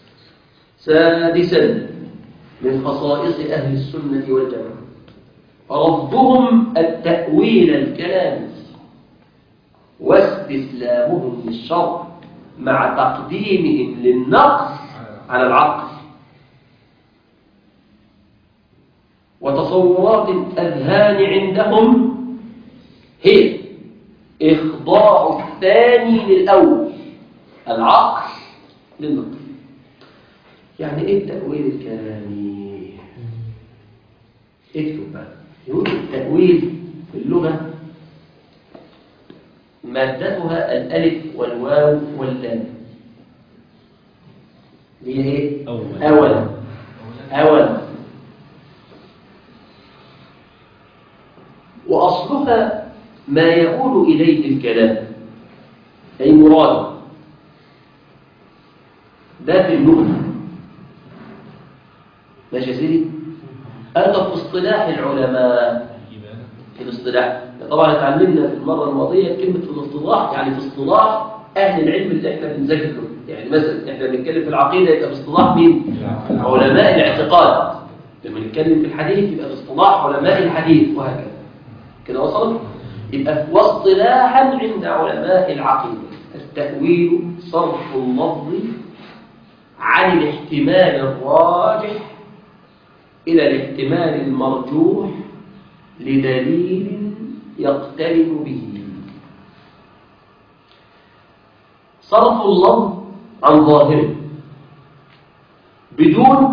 سادسا من خصائص أهل السنة والجماعة رفضهم التأويل الكلامي واستسلامهم للشرع مع تقديمهم للنقص على العقل وتصورات الأذهان عندهم هي إخضاع الثاني للأول العقل للنقل يعني إيه التأويل الكلامي؟ اكتب بقى يقول التأويل في اللغة مادتها الألف والواو واللام هي إيه؟ أول. أولا أولا وأصلها ما يقول إليه الكلام أي مراد ده في اللغة ماشي يا سيدي هذا في اصطلاح العلماء في الاصطلاح طبعا اتعلمنا في المرة الماضية كلمة في الاصطلاح يعني في اصطلاح أهل العلم اللي احنا بنذاكر له يعني مثلا احنا بنتكلم في العقيدة يبقى باصطلاح مين؟ علماء الاعتقاد لما نتكلم في الحديث يبقى باصطلاح علماء الحديث وهكذا كده وصلت؟ يبقى واصطلاحا عند علماء العقيدة التأويل صرف اللفظ عن الاحتمال الراجح إلى الاحتمال المرجوح لدليل يقترن به صرف اللفظ عن ظاهره بدون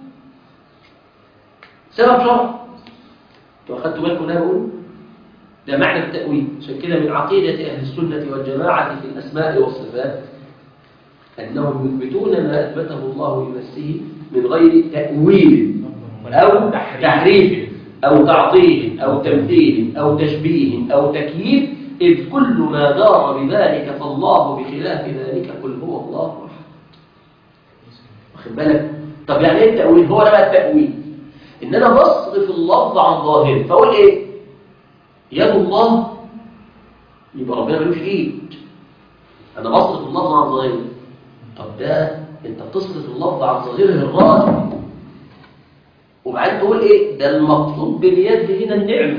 سبب شرعي انتوا اخدتوا بالكم ده بقول ده معنى التأويل عشان كده من عقيدة أهل السنة والجماعة في الأسماء والصفات أنهم يثبتون ما أثبته الله لنفسه من غير تأويل أو تحريف أو تعطيل أو تمثيل أو تشبيه أو تكييف إذ كل ما دار بذلك فالله بخلاف ذلك قل هو الله أحد واخد بالك طب يعني ايه التأويل هو ده بقى التأويل إن أنا بصرف اللفظ عن ظاهره فأقول إيه يد الله يبقى ربنا ملوش ايد انا بصرف اللفظ عن ظاهره طب ده انت بتصرف اللفظ عن ظاهره الراجح وبعدين تقول ايه ده المقصود باليد هنا النعمه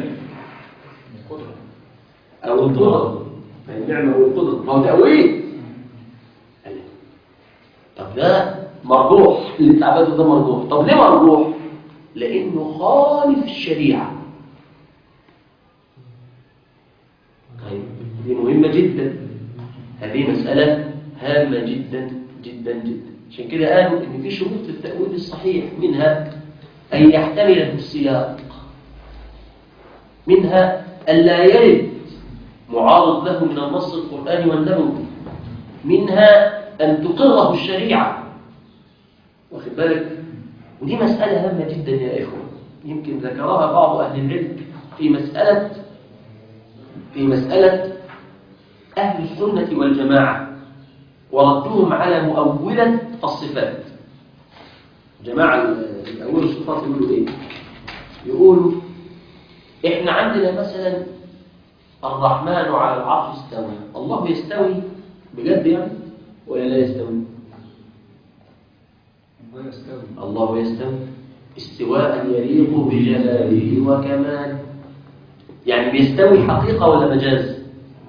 او القدره النعمه او القدره ما هو تاويل طب ده مرجوح اللي بتعبده ده مرجوح طب ليه مرجوح لانه خالف الشريعه طيب دي مهمة جدا هذه مسألة هامة جدا جدا جدا عشان كده قالوا إن في شروط في التأويل الصحيح منها أن يحتمله السياق منها ألا يرد معارض له من النص القرآني والنبوي منها أن تقره الشريعة واخد بالك ودي مسألة هامة جدا يا إخوة يمكن ذكرها بعض أهل العلم في مسألة في مسألة أهل السنة والجماعة وردهم على مؤولة الصفات جماعة اللي أول الصفات يقولوا إيه؟ يقولوا إحنا عندنا مثلا الرحمن على العرش استوى الله يستوي بجد يعني ولا لا يستوي؟ الله يستوي استواء يليق بجلاله وكماله يعني بيستوي حقيقة ولا مجاز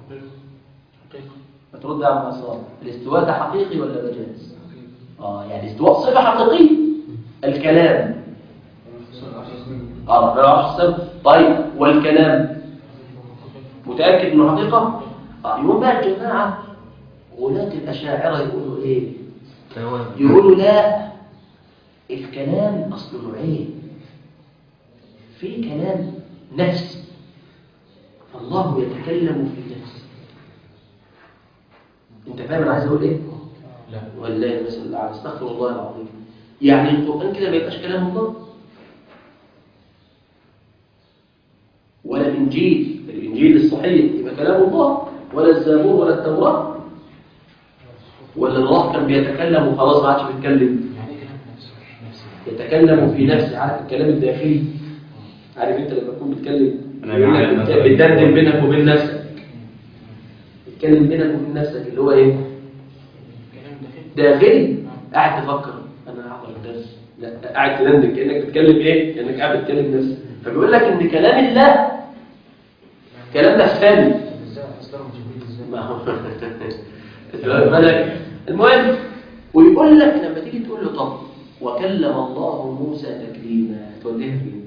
ما ترد يا عم عصام الاستواء ده حقيقي ولا مجاز اه يعني استواء صفة حقيقية الكلام اه ربنا العرش استوى طيب والكلام متأكد انه حقيقة اه يقول بقى الجماعة غلاة الأشاعرة يقولوا ايه يقولوا لا الكلام أصله نوعين في كلام نفسي الله يتكلم في نفسه انت فاهم انا عايز اقول ايه لا والله المثل الاعلى استغفر الله العظيم يعني القران كده ما يبقاش كلام الله ولا الانجيل الانجيل الصحيح يبقى كلام الله ولا الزبور ولا التوراه ولا الله كان بيتكلم وخلاص ما عادش بيتكلم يعني ايه كلام نفسه نفسه يتكلم في نفسه عارف الكلام الداخلي عارف انت لما تكون بتتكلم أنا يقول لك جعان بت- مثلاً. بتدندن بينك وبين نفسك تتكلم بينك وبين نفسك اللي هو ايه كلام داخلي داخلي قاعد تفكر انا هحضر الدرس لا قاعد تدندن كانك بتتكلم ايه كانك قاعد بتتكلم نفسك فبيقول لك ان كلام الله كلام نفساني ازاي اصدره جبريل ازاي ما هو أنت واخد بالك المهم ويقول لك لما تيجي تقول له طب وكلم الله موسى تكليما توديها فين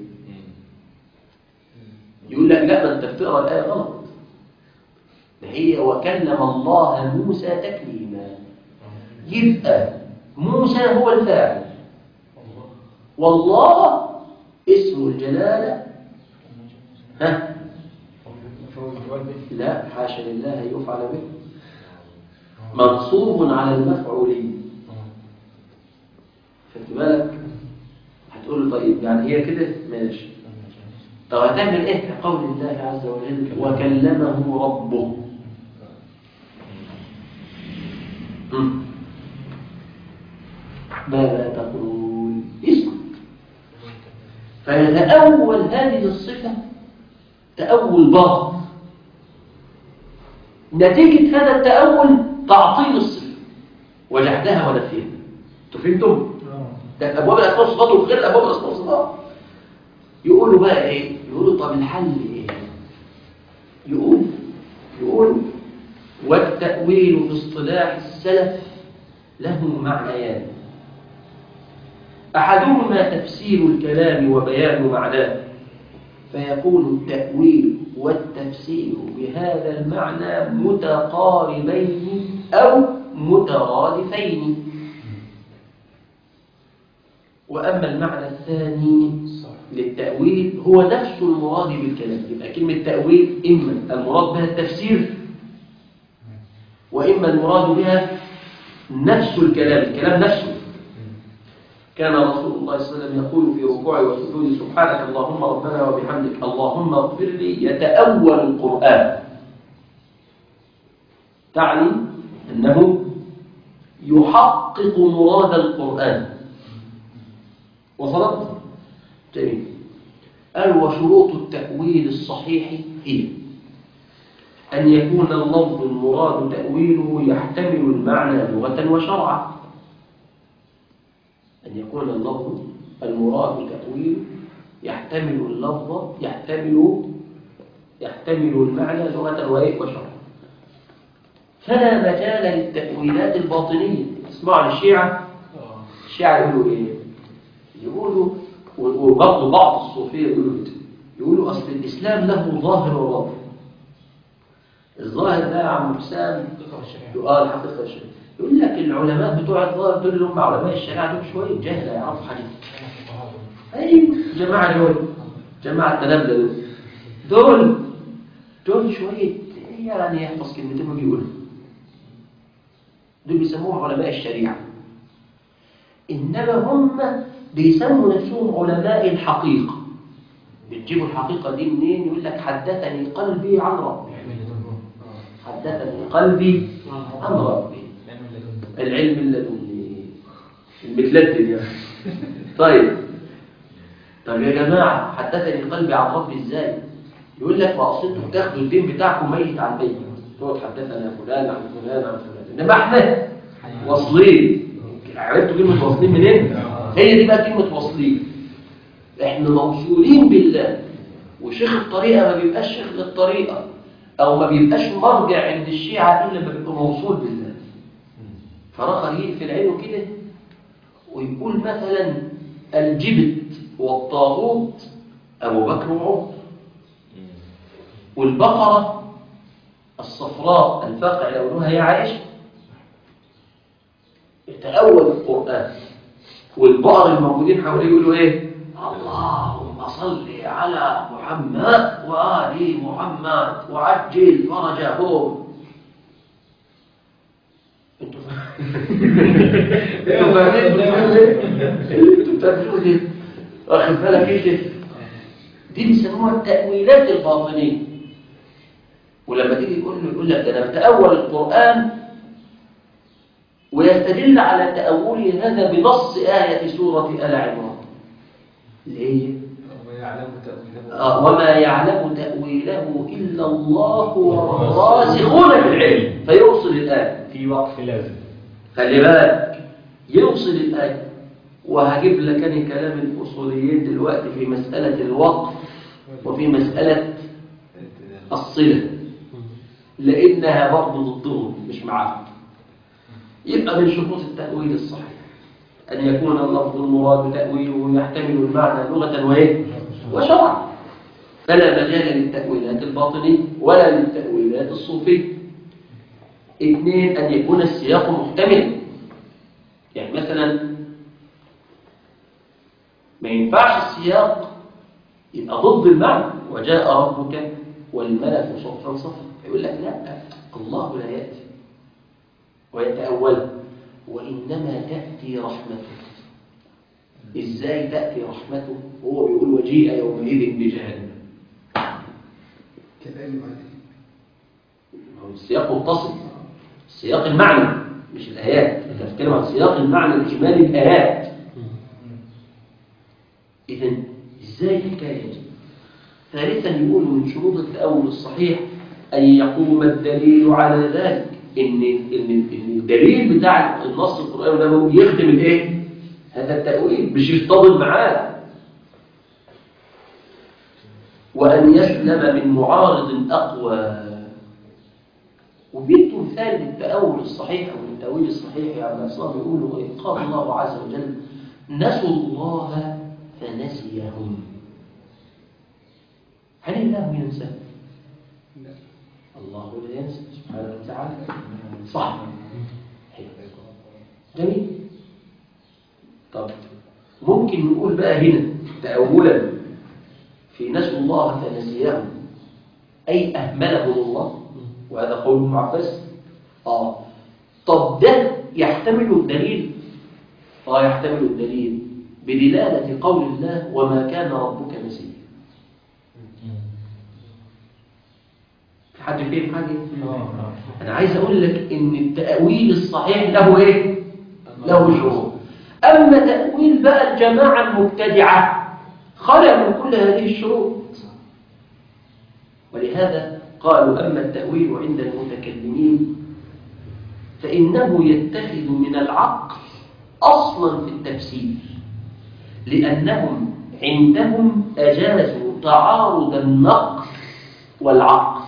يقول لك لا ما انت بتقرا الايه غلط ده هي وكلم الله موسى تكليما يبقى موسى هو الفاعل والله اسم الجلاله ها لا حاشا لله أن يفعل به منصوب على المفعولين خدت بالك هتقول له طيب يعني هي كده ماشي طب هتعمل ايه كقول الله عز وجل وكلمه ربه مم. ماذا تقول اسكت فيتأول هذه الصفة تأول باطل نتيجة هذا التأول تعطيل الصفة وجحدها ونفيها انتوا فهمتم؟ ده أبواب الأسماء والصفات وغير أبواب الأسماء والصفات يقولوا بقى إيه؟ يقولوا طب الحل إيه؟ يقول يقول والتأويل في اصطلاح السلف له معنيان أحدهما تفسير الكلام وبيان معناه فيكون التأويل والتفسير بهذا المعنى متقاربين أو مترادفين وأما المعنى الثاني للتأويل هو نفس المراد بالكلام يبقى كلمة تأويل إما المراد بها التفسير وإما المراد بها نفس الكلام الكلام نفسه كان رسول الله صلى الله عليه وسلم يقول في ركوعه وسجوده سبحانك اللهم ربنا وبحمدك اللهم اغفر لي يتأول القرآن تعني أنه يحقق مراد القرآن وصلت؟ جميل قال وشروط التأويل الصحيح هي أن يكون اللفظ المراد تأويله يحتمل المعنى لغة وشرعا أن يكون اللفظ المراد تأويله يحتمل اللفظ يحتمل يحتمل المعنى لغة وإيه وشرعا فلا مجال للتأويلات الباطنية اسمعوا الشيعة الشيعة يقولوا إيه؟ يقولوا وبرضه بعض الصوفية يقولوا كده. يقولوا أصل الإسلام له ظاهر وباطن الظاهر ده يا عم حسام يقال الحقيقة الشرعية يقول لك العلماء بتوع الظاهر دول اللي هم علماء الشريعة دول شوية جهلة يعرفوا حاجة أيوة جماعة دول جماعة التنبلة دول دول دول شوية يعني يحفظ كلمتين ويجي يقولها دول بيسموهم علماء الشريعة إنما هم بيسموا نفسهم علماء الحقيقة بتجيبوا الحقيقة دي منين يقول لك حدثني قلبي عن ربي حدثني قلبي عن ربي العلم اللدني المتلدن يعني طيب طب يا جماعة حدثني قلبي عن ربي ازاي يقول لك ما اصل انتوا بتاخدوا الدين بتاعكم ميت عن ميت تقعد حدثنا فلان عن فلان عن فلان انما احنا واصلين عرفتوا كلمة واصلين منين؟ هي دي بقى كلمة واصلين احنا موصولين بالله وشيخ الطريقة ما بيبقاش شيخ للطريقة او ما بيبقاش مرجع عند الشيعة الا لما بيبقى موصول بالله فرخر يقفل عينه كده ويقول مثلا الجبت والطاغوت ابو بكر وعمر والبقرة الصفراء الفاقع لونها هي عائشة يتأول القرآن والبقر الموجودين حواليه يقولوا ايه اللهم صل على محمد وآل محمد وعجل فرجهم انتوا انتوا فاهمين بتقول ايه؟ انتوا بتعملوا ايه؟ واخد بالك ايه ده؟ دي بيسموها التأويلات الباطنية ولما تيجي تقول له يقول لك ده انا بتأول القرآن ويستدل على تأوله هذا بنص آية سورة آل عمران ليه؟ ويعلم تأويله آه وما يعلم تأويله إلا الله والراسخون في العلم فيوصل الآية في وقف لازم خلي بالك يوصل الآية وهجيب لك أنا كلام الأصوليين دلوقتي في مسألة الوقف وفي مسألة الصلة لأنها برضه ضدهم مش معاهم يبقى من شروط التأويل الصحيح أن يكون اللفظ المراد تأويله يحتمل المعنى لغة وإيه؟ وشرعا فلا مجال للتأويلات الباطنية ولا للتأويلات الصوفية اثنين أن يكون السياق محتملا يعني مثلا ما ينفعش السياق يبقى ضد المعنى وجاء ربك والملك صفا صفا يقول لك لا الله لا يأتي ويتأول وإنما تأتي رحمته إزاي تأتي رحمته هو بيقول وجيء يومئذ بجهنم كلام هو السياق متصل السياق المعنى مش الآيات أنت بتتكلم عن سياق المعنى الإجمالي الآيات إذا إزاي الحكاية دي؟ ثالثا يقول من شروط التأول الصحيح أن يقوم الدليل على ذلك إن إن إن الدليل بتاع النص القرآني ده هو يخدم الإيه؟ هذا التأويل مش يصطدم معاه وأن يسلم من معارض أقوى وبيدوا مثال للتأول الصحيح أو التأويل الصحيح يعني الإسلام يقولوا إيه؟ قال الله عز وجل نسوا الله فنسيهم هل الله ينسى؟ الله لا ينسى سبحانه وتعالى صح حلو. جميل طب ممكن نقول بقى هنا تأولا في نسوا الله فنسيهم أي أهملهم الله وهذا قول ابن عباس آه طب ده يحتمل الدليل آه يحتمل الدليل بدلالة قول الله وما كان ربك نسيا في حد فهم حاجة؟ أنا عايز أقول لك إن التأويل الصحيح له إيه؟ له شروط أما تأويل بقى الجماعة المبتدعة خلى من كل هذه الشروط ولهذا قالوا أما التأويل عند المتكلمين فإنه يتخذ من العقل أصلا في التفسير لأنهم عندهم أجازوا تعارض النقل والعقل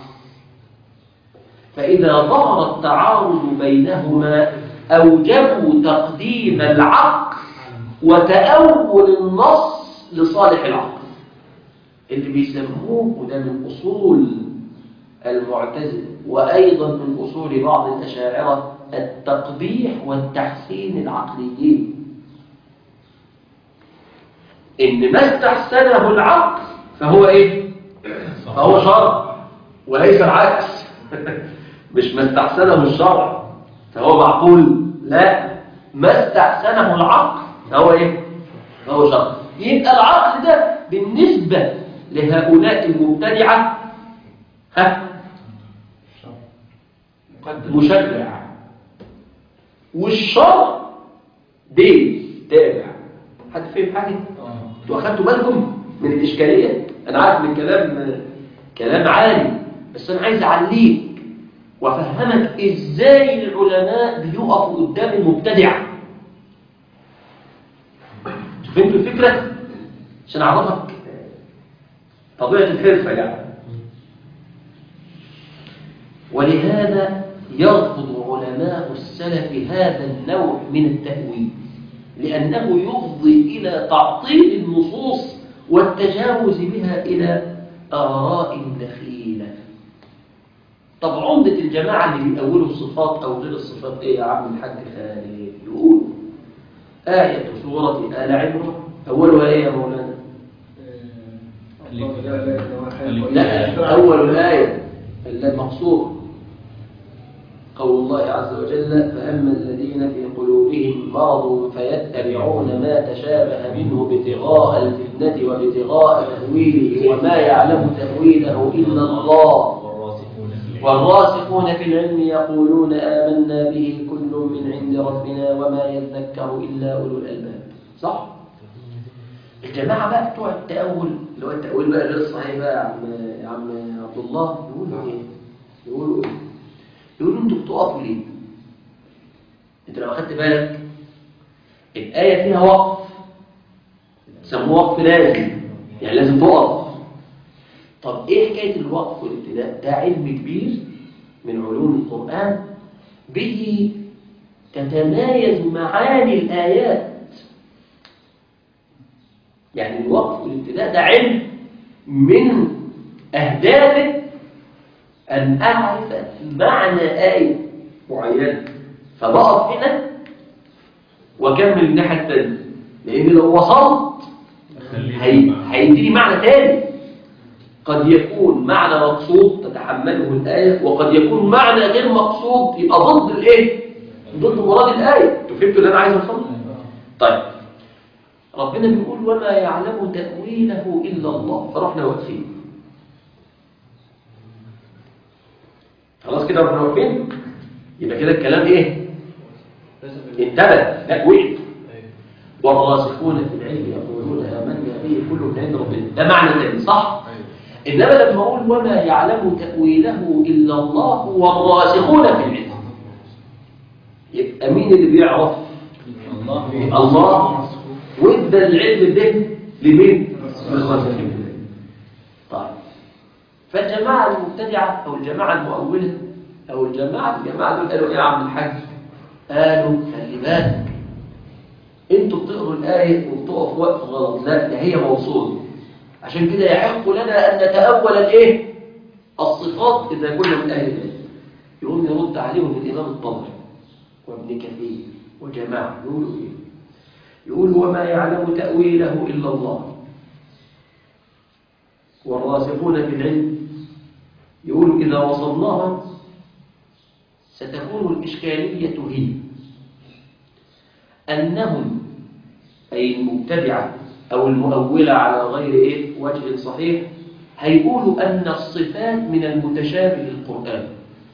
فإذا ظهر التعارض بينهما أوجبوا تقديم العقل وتأول النص لصالح العقل اللي بيسموه وده من أصول المعتزلة وأيضا من أصول بعض الأشاعرة التقبيح والتحسين العقليين إن ما استحسنه العقل فهو إيه؟ فهو شرع وليس العكس مش ما استحسنه الشرع فهو معقول لا ما استحسنه العقل فهو إيه؟ فهو شرع يبقى العقل ده بالنسبة لهؤلاء المبتدعة ها مشرع والشرع دين تابع حد فهم حاجة؟ انتوا أخدتوا بالكم من الإشكالية؟ أنا عارف من كلام كلام عالي بس أنا عايز أعليك وأفهمك إزاي العلماء بيقفوا قدام المبتدع فهمت الفكرة؟ عشان أعرفك طبيعة الحرفة يعني ولهذا يرفض علماء السلف هذا النوع من التأويل لأنه يفضي إلى تعطيل النصوص والتجاوز بها إلى آراء دخيلة طب عمدة الجماعة اللي بيأولوا الصفات أو غير الصفات إيه يا عم الحاج خالد يقول آية سورة آل عمران أولها إيه يا مولانا لا أول الآية المقصود قول الله عز وجل فأما الذين في قلوبهم مرض فيتبعون ما تشابه منه ابتغاء الفتنة وابتغاء تأويله وما يعلم تأويله إلا الله والراسخون في العلم والراسخون في العلم يقولون آمنا به كل من عند ربنا وما يذكر إلا أولو الألباب صح؟ الجماعة بقى بتوع التأول اللي هو التأويل بقى غير الصحيح بقى يا عم يا عم عبد الله يقولوا إيه؟ يقولوا إيه؟ يقولوا أنتوا بتقفوا ليه؟ أنت لو أخدت بالك الآية فيها وقف سموه وقف لازم يعني لازم تقف طب ايه حكايه الوقف والابتداء ده علم كبير من علوم القران به تتمايز معاني الايات يعني الوقف والابتداء ده علم من اهدافه ان اعرف معنى ايه معينه فبقف هنا واكمل الناحيه الثانيه لان لو وصلت هي- هيديني معنى تاني قد يكون معنى مقصود تتحمله الآية وقد يكون معنى غير مقصود يبقى ضد الايه ضد مراد الآية انتوا فهمتوا اللي انا عايز اوصله طيب ربنا بيقول وما يعلم تأويله إلا الله فرحنا واقفين خلاص كده رحنا واقفين يبقى كده الكلام ايه انتبه لا وقف والراسخون في العلم يقولون آمنا به كل من عند ربنا ده معنى تاني صح؟ إنما لما أقول وما يعلم تأويله إلا الله والراسخون في العلم يبقى مين اللي بيعرف؟ الله الله وادى العلم ده لمين؟ للراسخين في العلم طيب فالجماعة المبتدعة أو الجماعة المؤولة أو الجماعة الجماعة دول قالوا إيه يا عم الحاج؟ قالوا خلي بالك انتوا بتقروا الآية وبتقف وقت غلط لا ده هي موصولة عشان كده يحق لنا أن نتأول الإيه؟ الصفات إذا كنا من أهل العلم يقوم يرد عليهم الإمام الطبري وابن كثير وجماعة يقولوا إيه؟ يقول وما يعلم تأويله إلا الله والراسخون في العلم يقول إذا وصلناها ستكون الإشكالية هي أنهم أي المبتدعة أو المؤولة على غير إيه وجه صحيح هيقولوا أن الصفات من المتشابه القرآن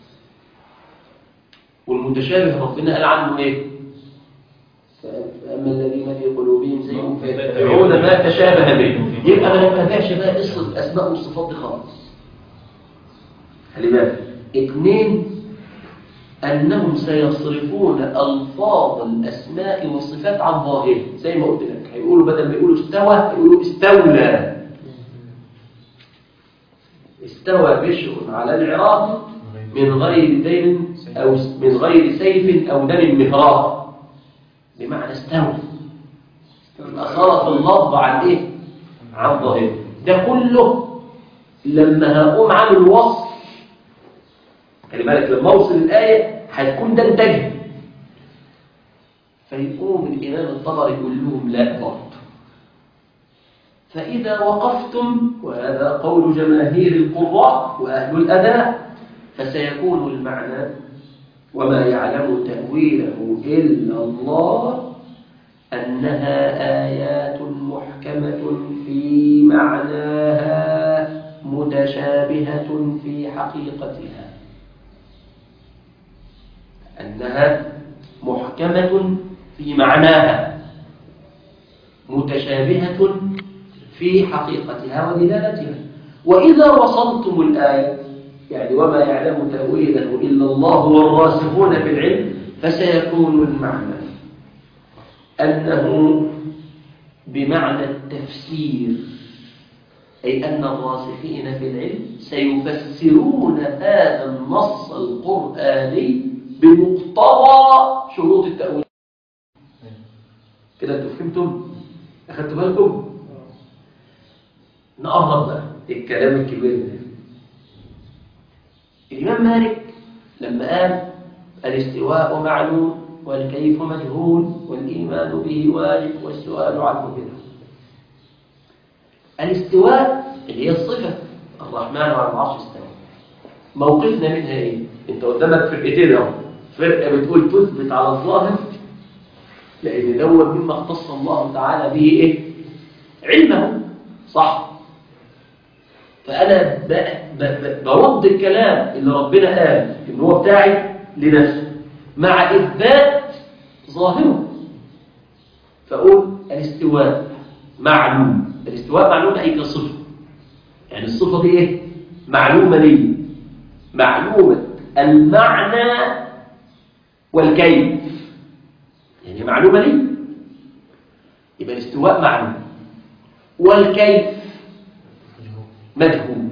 والمتشابه ربنا قال عنه إيه فأما الذين في قلوبهم زيغ فيتبعون ما تشابه منه يبقى ما نتبعش بقى قصة الأسماء والصفات دي خالص خلي بالك اثنين أنهم سيصرفون ألفاظ الأسماء والصفات عن ظاهرها زي ما قلت لك هيقولوا بدل ما يقولوا استوى هيقولوا استولى استوى بشر على العراق من غير دين أو من غير سيف أو دم مهراق بمعنى استوى صرف اللفظ عن إيه؟ عن ظاهره ده كله لما هقوم عامل وصف خلي بالك لما اوصل الايه هتكون ده انتاجها فيقوم الامام الطبري يقول لهم لا برضه فاذا وقفتم وهذا قول جماهير القراء واهل الاداء فسيكون المعنى وما يعلم تاويله الا الله انها ايات محكمه في معناها متشابهه في حقيقتها أنها محكمة في معناها متشابهة في حقيقتها ودلالتها وإذا وصلتم الآية يعني وما يعلم تأويله إلا الله والراسخون في العلم فسيكون المعنى أنه بمعنى التفسير أي أن الراسخين في العلم سيفسرون هذا النص القرآني بمقتضى شروط التأويل كده انتوا فهمتم؟ أخدتوا بالكم؟ نقرب بقى الكلام الكبير ده الإمام مالك لما قال الاستواء معلوم والكيف مجهول والإيمان به واجب والسؤال عنه بدعة الاستواء اللي هي الصفة الرحمن على العرش استوى موقفنا منها ايه؟ انت قدامك فرقتين اهو فرقة بتقول تثبت على الظاهر لأن دوت مما اختص الله تعالى به ايه؟ علمه صح فأنا ب... ب... ب... برد الكلام اللي ربنا قال إن هو بتاعي لنفسه مع إثبات ظاهره فأقول الاستواء معلوم الاستواء معلوم أي كصفة يعني الصفة دي إيه؟ معلومة لي معلومة المعنى والكيف يعني معلومة لي يبقى الاستواء معلوم والكيف مجهول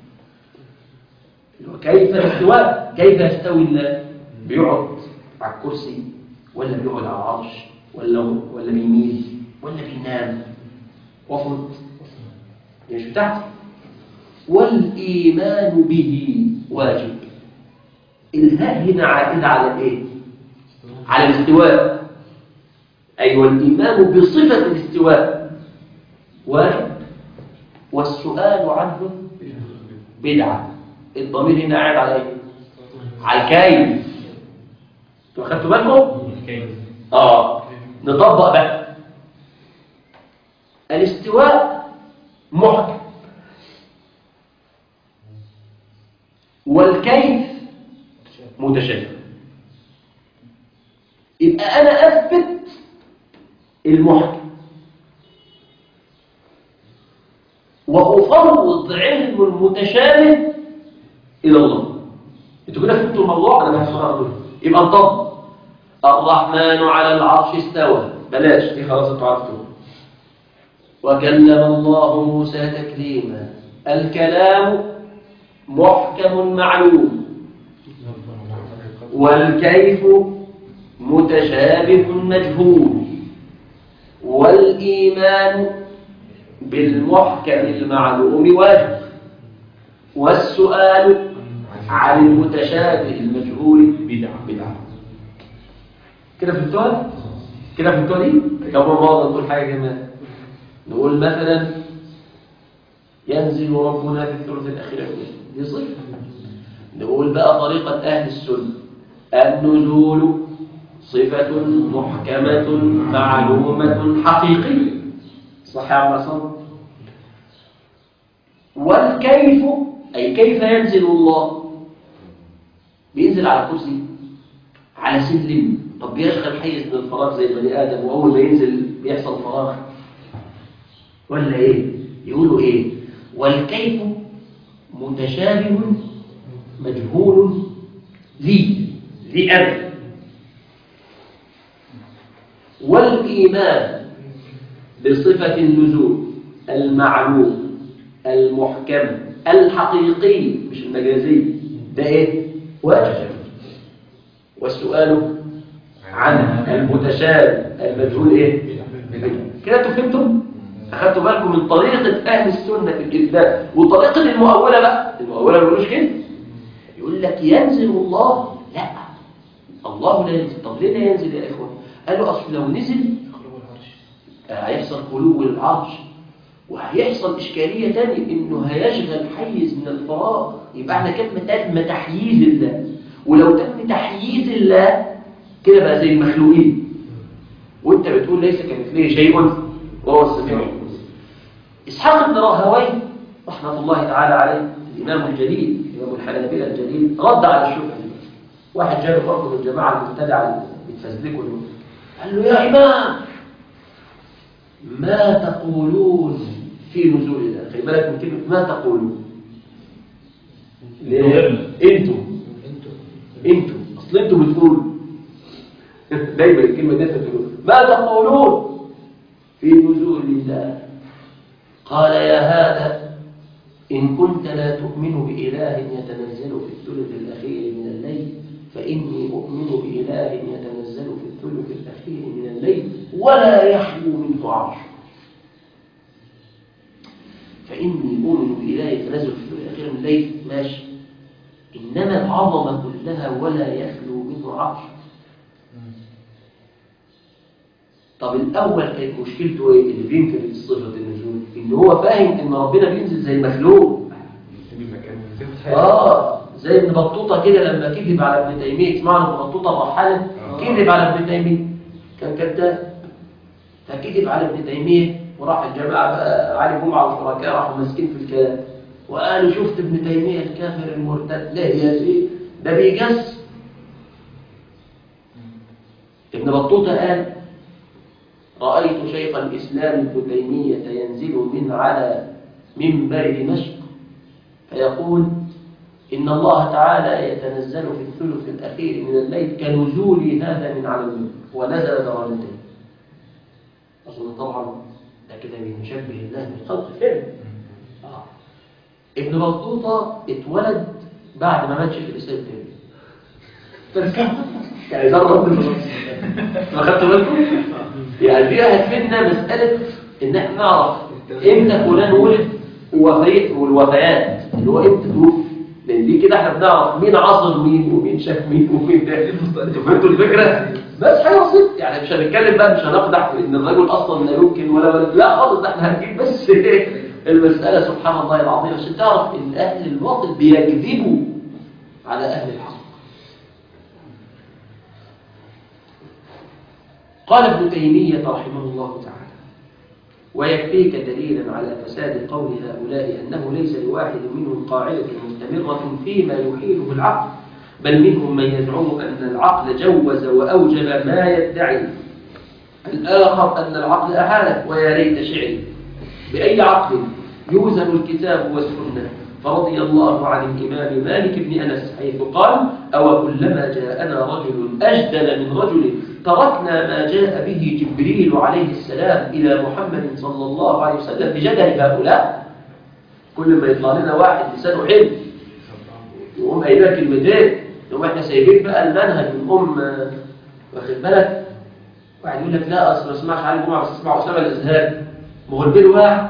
كيف الاستواء كيف يستوي الله بيقعد على الكرسي ولا بيقعد على العرش ولا ولا بيميل ولا بينام وفرض مش بتاعتي والايمان به واجب الهاء هنا عائده على الايه على الاستواء ايوه الايمان بصفه الاستواء واجب والسؤال عنه بدعة الضمير هنا قاعد على ايه على الكيف انتوا اخدتوا بالكم كيف اه نطبق بقى الاستواء محكم والكيف متشابه يبقى انا اثبت المحكم وأفوض علم المتشابه إلى الله انتوا كده فهمتوا الموضوع انا هشرحه يبقى نطبق الرحمن على العرش استوى بلاش دي خلاص انتوا عرفتوها وكلم الله موسى تكليما الكلام محكم معلوم والكيف متشابه مجهول والإيمان بالمحكم المعلوم واجب والسؤال عن المتشابه المجهول بدعة بدعة كده فهمتوها؟ كده فهمتوها دي؟ كم مرة نقول حاجة كمان نقول مثلا ينزل ربنا في الثلث الأخير من الليل. دي صفة نقول بقى طريقة أهل السنة النزول صفة محكمة معلومة حقيقية صح يا عم عصام والكيف أي كيف ينزل الله بينزل على كرسي على سلم طب بيشغل حيز من الفراغ زي بني آدم وأول ما ينزل بيحصل فراغ ولا إيه يقولوا إيه والكيف متشابه مجهول لي لي أنا والإيمان بصفة النزول المعلوم المحكم الحقيقي مش المجازي ده ايه واجب والسؤال عن المتشابه المجهول ايه بدعة. كده انتوا فهمتم اخدتوا بالكم من طريقة اهل السنة في الاثبات وطريقة المؤولة بقى المؤولة ما بيقولوش كده يقول لك ينزل الله لا الله لا ينزل طب ليه لا ينزل يا اخوان قالوا اصل لو نزل هيحصل خلو العرش وهيحصل إشكالية تانية إنه هيشغل حيز من الفراغ يبقى احنا كده تم تحييز الله ولو تم تحييز الله كده بقى زي المخلوقين وانت بتقول ليس كمثله شيء وهو السميع البصير إسحاق بن راهوي رحمة الله تعالى عليه الإمام الجليل إمام الحنابلة الجليل رد على الشبهة دي واحد جاله برضه من الجماعة المبتدعة اللي بتفزلكوا دول قال له يا إمام ما تقولون في نزول الله خلي بالك من كلمة ما تقولون ليه؟ انتوا انتوا اصل انتوا بتقولوا دايما الكلمة دي بتقولوا ما تقولون في نزول الله قال يا هذا إن كنت لا تؤمن بإله يتنزل في الثلث الأخير من الليل فإني أؤمن بإله يتنزل في الثلث الأخير من الليل ولا يحلو منه عرش فإني أؤمن بإله يتنزل في الثلث الأخير من الليل ماشي إنما العظمة كلها ولا يخلو منه عرش طب الأول كانت مشكلته إيه اللي بينكر صفة النزول إن هو فاهم إن ربنا بينزل زي المخلوق آه زي ابن بطوطة كده لما كذب على ابن تيمية اسمعنا ابن بطوطة مرحلة كذب على ابن تيمية كان كذاب فكذب على ابن تيمية وراح الجماعة بقى علي جمعة وشركاء راحوا ماسكين في الكلام وقالوا شفت ابن تيمية الكافر المرتد لا يا سيدي ده بيجس ابن بطوطة قال رأيت شيخ الإسلام ابن تيمية ينزل من على منبر دمشق فيقول إن الله تعالى يتنزل في الثلث الأخير من الليل كنزول هذا من على المنبر ونزل درجتين أظن طبعا ده كده بيشبه الله بالخلق فعلا آه. ابن بطوطة اتولد بعد ما مات شيخ الإسلام التاني يعني ضرب ما خدتوا بالكم؟ يعني دي هتفيدنا مسألة إن احنا نعرف إمتى فلان ولد ووفي والوفيات اللي هو إمتى توفي لأن دي كده احنا بنعرف مين عصر مين ومين شاف مين ومين ده انتوا فهمتوا الفكرة؟ بس حاجة بسيطة يعني مش هنتكلم بقى مش هنقدح في إن الرجل أصلا لا يمكن ولا ولا لا خالص ده احنا هنجيب بس المسألة سبحان الله العظيم عشان تعرف إن أهل الباطل بيكذبوا على أهل الحق قال ابن تيمية رحمه الله تعالى ويكفيك دليلا على فساد قول هؤلاء أنه ليس لواحد منهم قاعدة مستمرة فيما يحيله العقل بل منهم من يزعم أن العقل جوز وأوجب ما يدعي الآخر أن العقل أحاله ويا ريت شعري بأي عقل يوزن الكتاب والسنة فرضي الله عن الإمام مالك بن أنس حيث قال أو كلما جاءنا رجل أجدل من رجل تركنا ما جاء به جبريل عليه السلام إلى محمد صلى الله عليه وسلم بجدل هؤلاء كل ما يطلع لنا واحد لسانه حلو يقوم قايلها كلمتين يقوم احنا سايبين بقى المنهج من أم واخد بالك واحد يقول لك لا أصل ما اسمعش علي جمعة بس اسمع أسامة الإزهار مغلبين واحد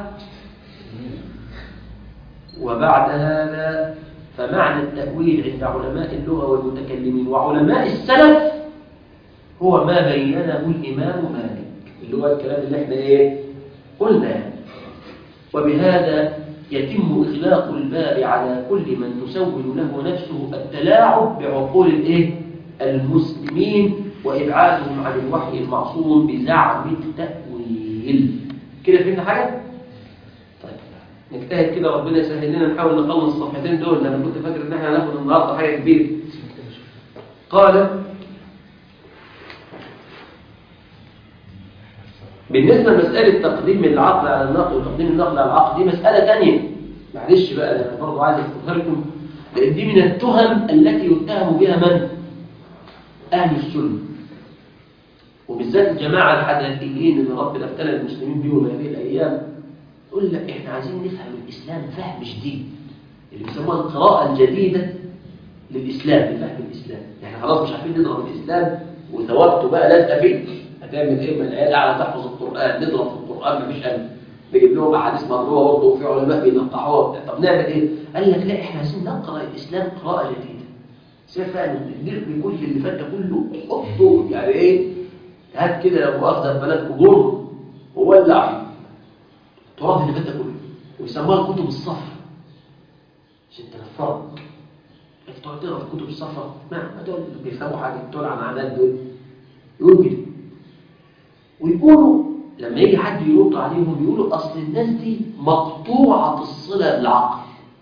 وبعد هذا فمعنى التأويل عند علماء اللغة والمتكلمين وعلماء السلف هو ما بينه الإمام مالك اللي هو الكلام اللي احنا ايه قلنا يعني. وبهذا يتم إغلاق الباب على كل من تسول له نفسه التلاعب بعقول الايه المسلمين وإبعادهم عن الوحي المعصوم بزعم التأويل كده فهمنا حاجة؟ طيب نجتهد كده ربنا يسهل لنا نحاول نخلص الصفحتين دول لأنا كنت فاكر إن احنا هناخد النهارده حاجة كبيرة قال بالنسبة لمسألة تقديم العقل على النقل وتقديم النقل على العقل دي مسألة تانية معلش بقى أنا برضه عايز أذكرها لكم لأن دي من التهم التي يتهم بها من؟ أهل السنة وبالذات الجماعة الحداثيين اللي ربنا ابتلى المسلمين بيهم هذه الأيام يقول لك إحنا عايزين نفهم الإسلام فهم جديد اللي بيسموها القراءة الجديدة للإسلام لفهم الإسلام يعني خلاص مش عارفين نضرب الإسلام وثوابته بقى لازقة فيه هتعمل ايه من العيال قاعده تحفظ القران نضرب في القران مفيش امل نجيب لهم احاديث مضروبه برضه وفي علماء بينقحوها طب نعمل ايه؟ قال لك لا احنا عايزين نقرا الاسلام قراءه جديده سير فعلا نرمي كل اللي فات ده كله حطه يعني ايه؟ هات كده لو مؤاخذه بلد جمهور وولع فيه التراث اللي فات ده كله ويسموها الكتب الصفراء عشان تنفرك تقعد تقرا في الكتب الصفراء ما دول بيفهموا حاجه بتوع العمالات دول يقولوا كده ويقولوا لما يجي حد يرد عليهم بيقولوا أصل الناس دي مقطوعة الصلة بالعقل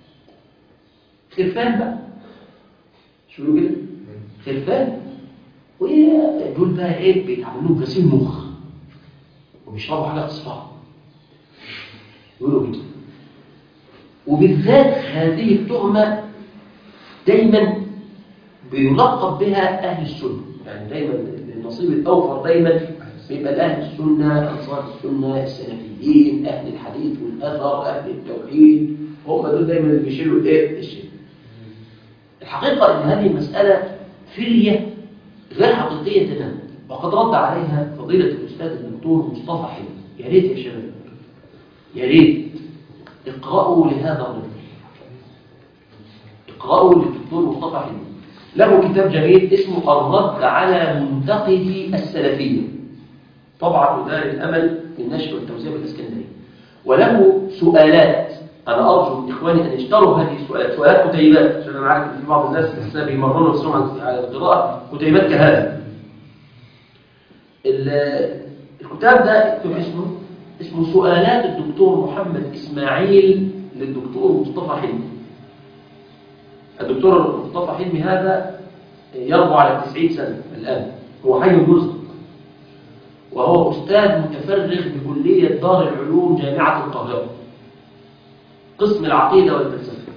خرفان بقى شو يقولوا كده خرفان ودول بقى ايه بيتعملوا غسيل مخ وبيشربوا حاجة تصفى يقولوا كده وبالذات هذه التهمة دايما بيلقب بها أهل السنة يعني دايما النصيب الأوفر دايما بيبقى الأهل السنة أنصار السنة السلفيين أهل الحديث والأثر أهل التوحيد هم دول دايما اللي بيشيلوا الإيه؟ الشيء الحقيقة أن هذه المسألة فيلية غير حقيقية تماما وقد رد عليها فضيلة الأستاذ الدكتور مصطفى حلمي يا ريت يا شباب يا ريت اقرأوا لهذا الرجل اقرأوا للدكتور مصطفى حلمي له كتاب جميل اسمه الرد على منتقدي السلفية طبعا دار الأمل للنشر والتوزيع بالإسكندرية وله سؤالات أنا أرجو من إخواني أن يشتروا هذه السؤالات سؤالات كتيبات عشان أنا عارف إن في بعض الناس لسه بيمرنوا نفسهم على القراءة كتيبات كهذا ال- الكتاب ده اكتب اسمه اسمه سؤالات الدكتور محمد إسماعيل للدكتور مصطفى حلمي الدكتور مصطفى حلمي هذا يربو على 90 سنة الآن هو حي مرزق وهو أستاذ متفرغ بكلية دار العلوم جامعة القاهرة قسم العقيدة والفلسفة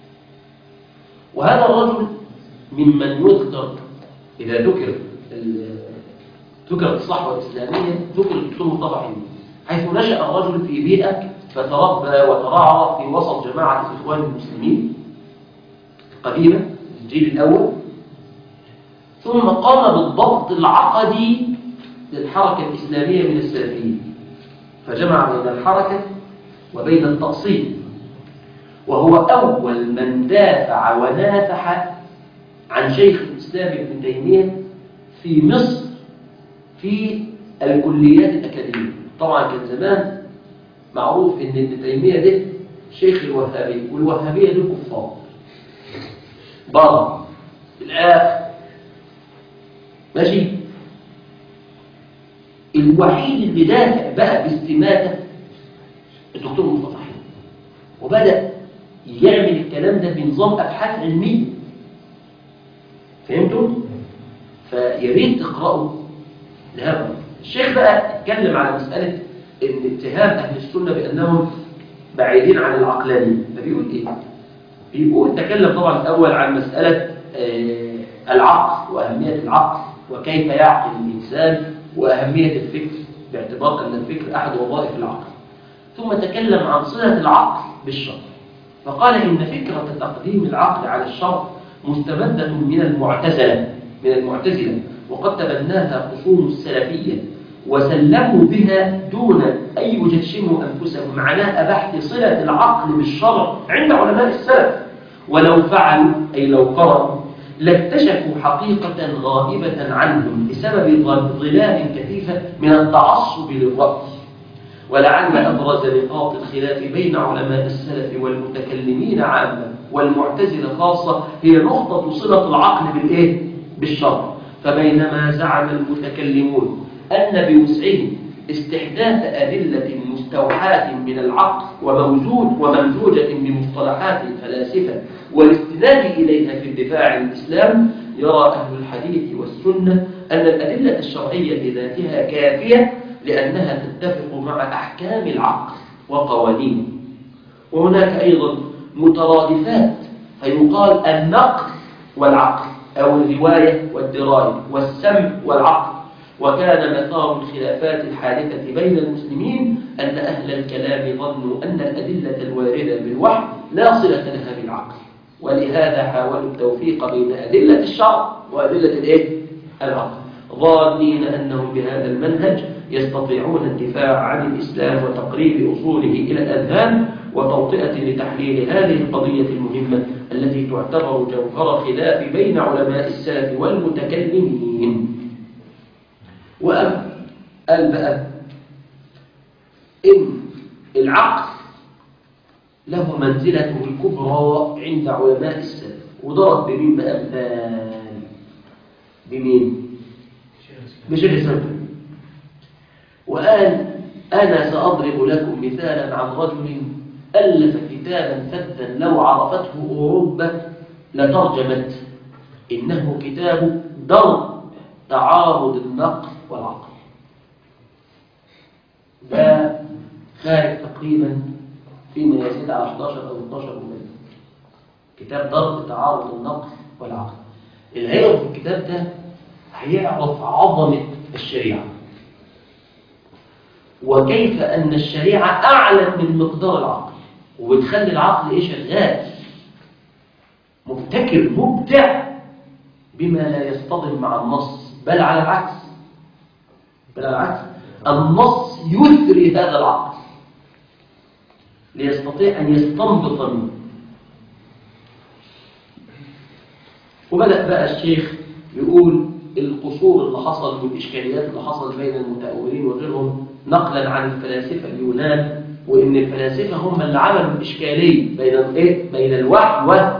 وهذا الرجل ممن يذكر إذا ذكر ال- ذكرت الصحوة الإسلامية ذكر الدكتور مصطفى حلمي حيث نشأ الرجل في بيئة فتربى وترعرع في وسط جماعة الإخوان المسلمين القديمة الجيل الأول ثم قام بالضبط العقدي للحركة الإسلامية من السلفيين فجمع بين الحركة وبين التأصيل وهو أول من دافع ونافح عن شيخ الإسلام ابن تيمية في مصر في الكليات الأكاديمية طبعا كان زمان معروف ان ابن تيمية ده شيخ الوهابية والوهابية دول كفار بره الآخر ماشي الوحيد اللي دافع بقى باستماتة الدكتور مصطفى حلمي وبدأ يعمل الكلام ده بنظام أبحاث علمية فهمتم؟ فيا ريت تقرأوا لهذا الشيخ بقى اتكلم على مسألة ان اتهام أهل السنة بأنهم بعيدين عن العقلانية فبيقول إيه؟ بيقول تكلم طبعا الأول عن مسألة آه، العقل وأهمية العقل وكيف يعقل الإنسان وأهمية الفكر باعتبار أن الفكر أحد وظائف العقل ثم تكلم عن صلة العقل بالشرع فقال إن فكرة تقديم العقل على الشرع مستمدة من المعتزلة من المعتزلة وقد تبناها خصوم السلفية وسلموا بها دون أن يجشموا أنفسهم معناها بحث صلة العقل بالشرع عند علماء السلف ولو فعلوا أي لو قرأوا لاكتشفوا حقيقة غائبة عنهم بسبب ظلال كثيفة من التعصب للرأي ولعل أبرز نقاط الخلاف بين علماء السلف والمتكلمين عامة والمعتزلة خاصة هي نقطة صلة العقل بالإيه؟ بالشرع فبينما زعم المتكلمون أن بوسعهم استحداث أدلة مستوحاة من العقل وموجود وممزوجة بمصطلحات الفلاسفة والاستناد إليها في الدفاع عن الإسلام يرى أهل الحديث والسنة أن الأدلة الشرعية بذاتها كافية لأنها تتفق مع أحكام العقل وقوانينه وهناك أيضا مترادفات فيقال النقل والعقل أو الرواية والدراية والسمع والعقل وكان مثار الخلافات الحادثة بين المسلمين أن أهل الكلام ظنوا أن الأدلة الواردة بالوحي لا صلة لها بالعقل ولهذا حاولوا التوفيق بين أدلة الشرع وأدلة الإيه؟ العقل ظانين أنهم بهذا المنهج يستطيعون الدفاع عن الإسلام وتقريب أصوله إلى الأذهان وتوطئة لتحليل هذه القضية المهمة التي تعتبر جوهر خلاف بين علماء السلف والمتكلمين وأم قال بقى إن العقل له منزلته الكبرى عند علماء السلف وضرب بمين بقى مثال بمين بشيخ الإسلام وقال أنا سأضرب لكم مثالا عن رجل ألف كتابا فتا لو عرفته أوروبا لترجمت إنه كتاب درء تعارض النقل والعقل ده خارج تقريبا فيما يزيد على 11 أو 12 مجلد كتاب درء تعارض النقل والعقل اللي هيقرأ في الكتاب ده هيعرف عظمة الشريعة وكيف أن الشريعة أعلى من مقدار العقل وبتخلي العقل إيه شغال مبتكر مبدع بما لا يصطدم مع النص بل على العكس بل على العكس النص يثري هذا العقل ليستطيع أن يستنبط منه وبدأ بقى الشيخ يقول القصور اللي حصل والإشكاليات اللي حصلت بين المتأولين وغيرهم نقلا عن الفلاسفة اليونان وإن الفلاسفة هم اللي عملوا الإشكالية بين الإيه؟ بين الوحي و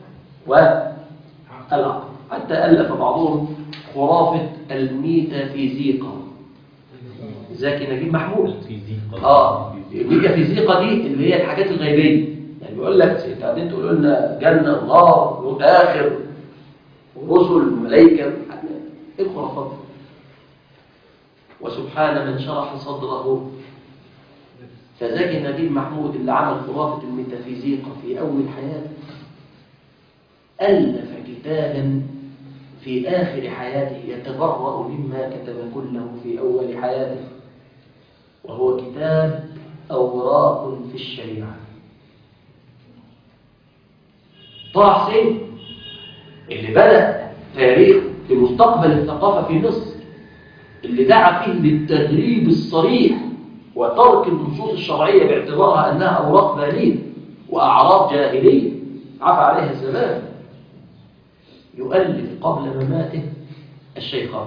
والعقل حتى ألف بعضهم خرافة الميتافيزيقا زكي نجيب محمود الفيزيقا اه الميتافيزيقا دي اللي هي الحاجات الغيبيه يعني بيقول لك انت قاعدين تقولوا لنا جنه نار موت اخر ورسل ملائكه ايه الخرافات دي؟ وسبحان من شرح صدره فزكي نجيب محمود اللي عمل خرافه الميتافيزيقا في اول حياته الف كتابا في آخر حياته يتبرأ مما كتب كله في أول حياته وهو كتاب أوراق في الشريعة طه حسين اللي بدأ تاريخ في مستقبل الثقافة في مصر اللي دعا فيه للتغريب الصريح وترك النصوص الشرعية باعتبارها أنها أوراق بالية وأعراض جاهلية عفى عليها الزمان يؤلف قبل مماته الشيخان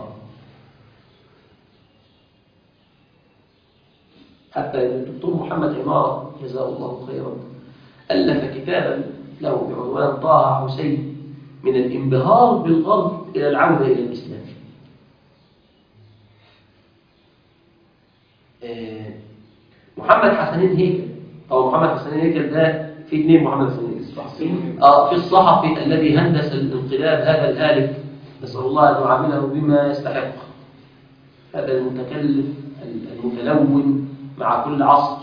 حتى الدكتور محمد عمارة جزاه الله خيرا ألف كتابا له بعنوان طه حسين من الانبهار بالغرب إلى العودة إلى الإسلام آه، محمد حسنين هيكل أو محمد حسنين هيكل ده في اثنين محمد حسنين هيكل آه، في الصحفي الذي هندس الانقلاب هذا الآلف نسأل الله أن يعامله بما يستحق هذا المتكلف المتلون مع كل عصر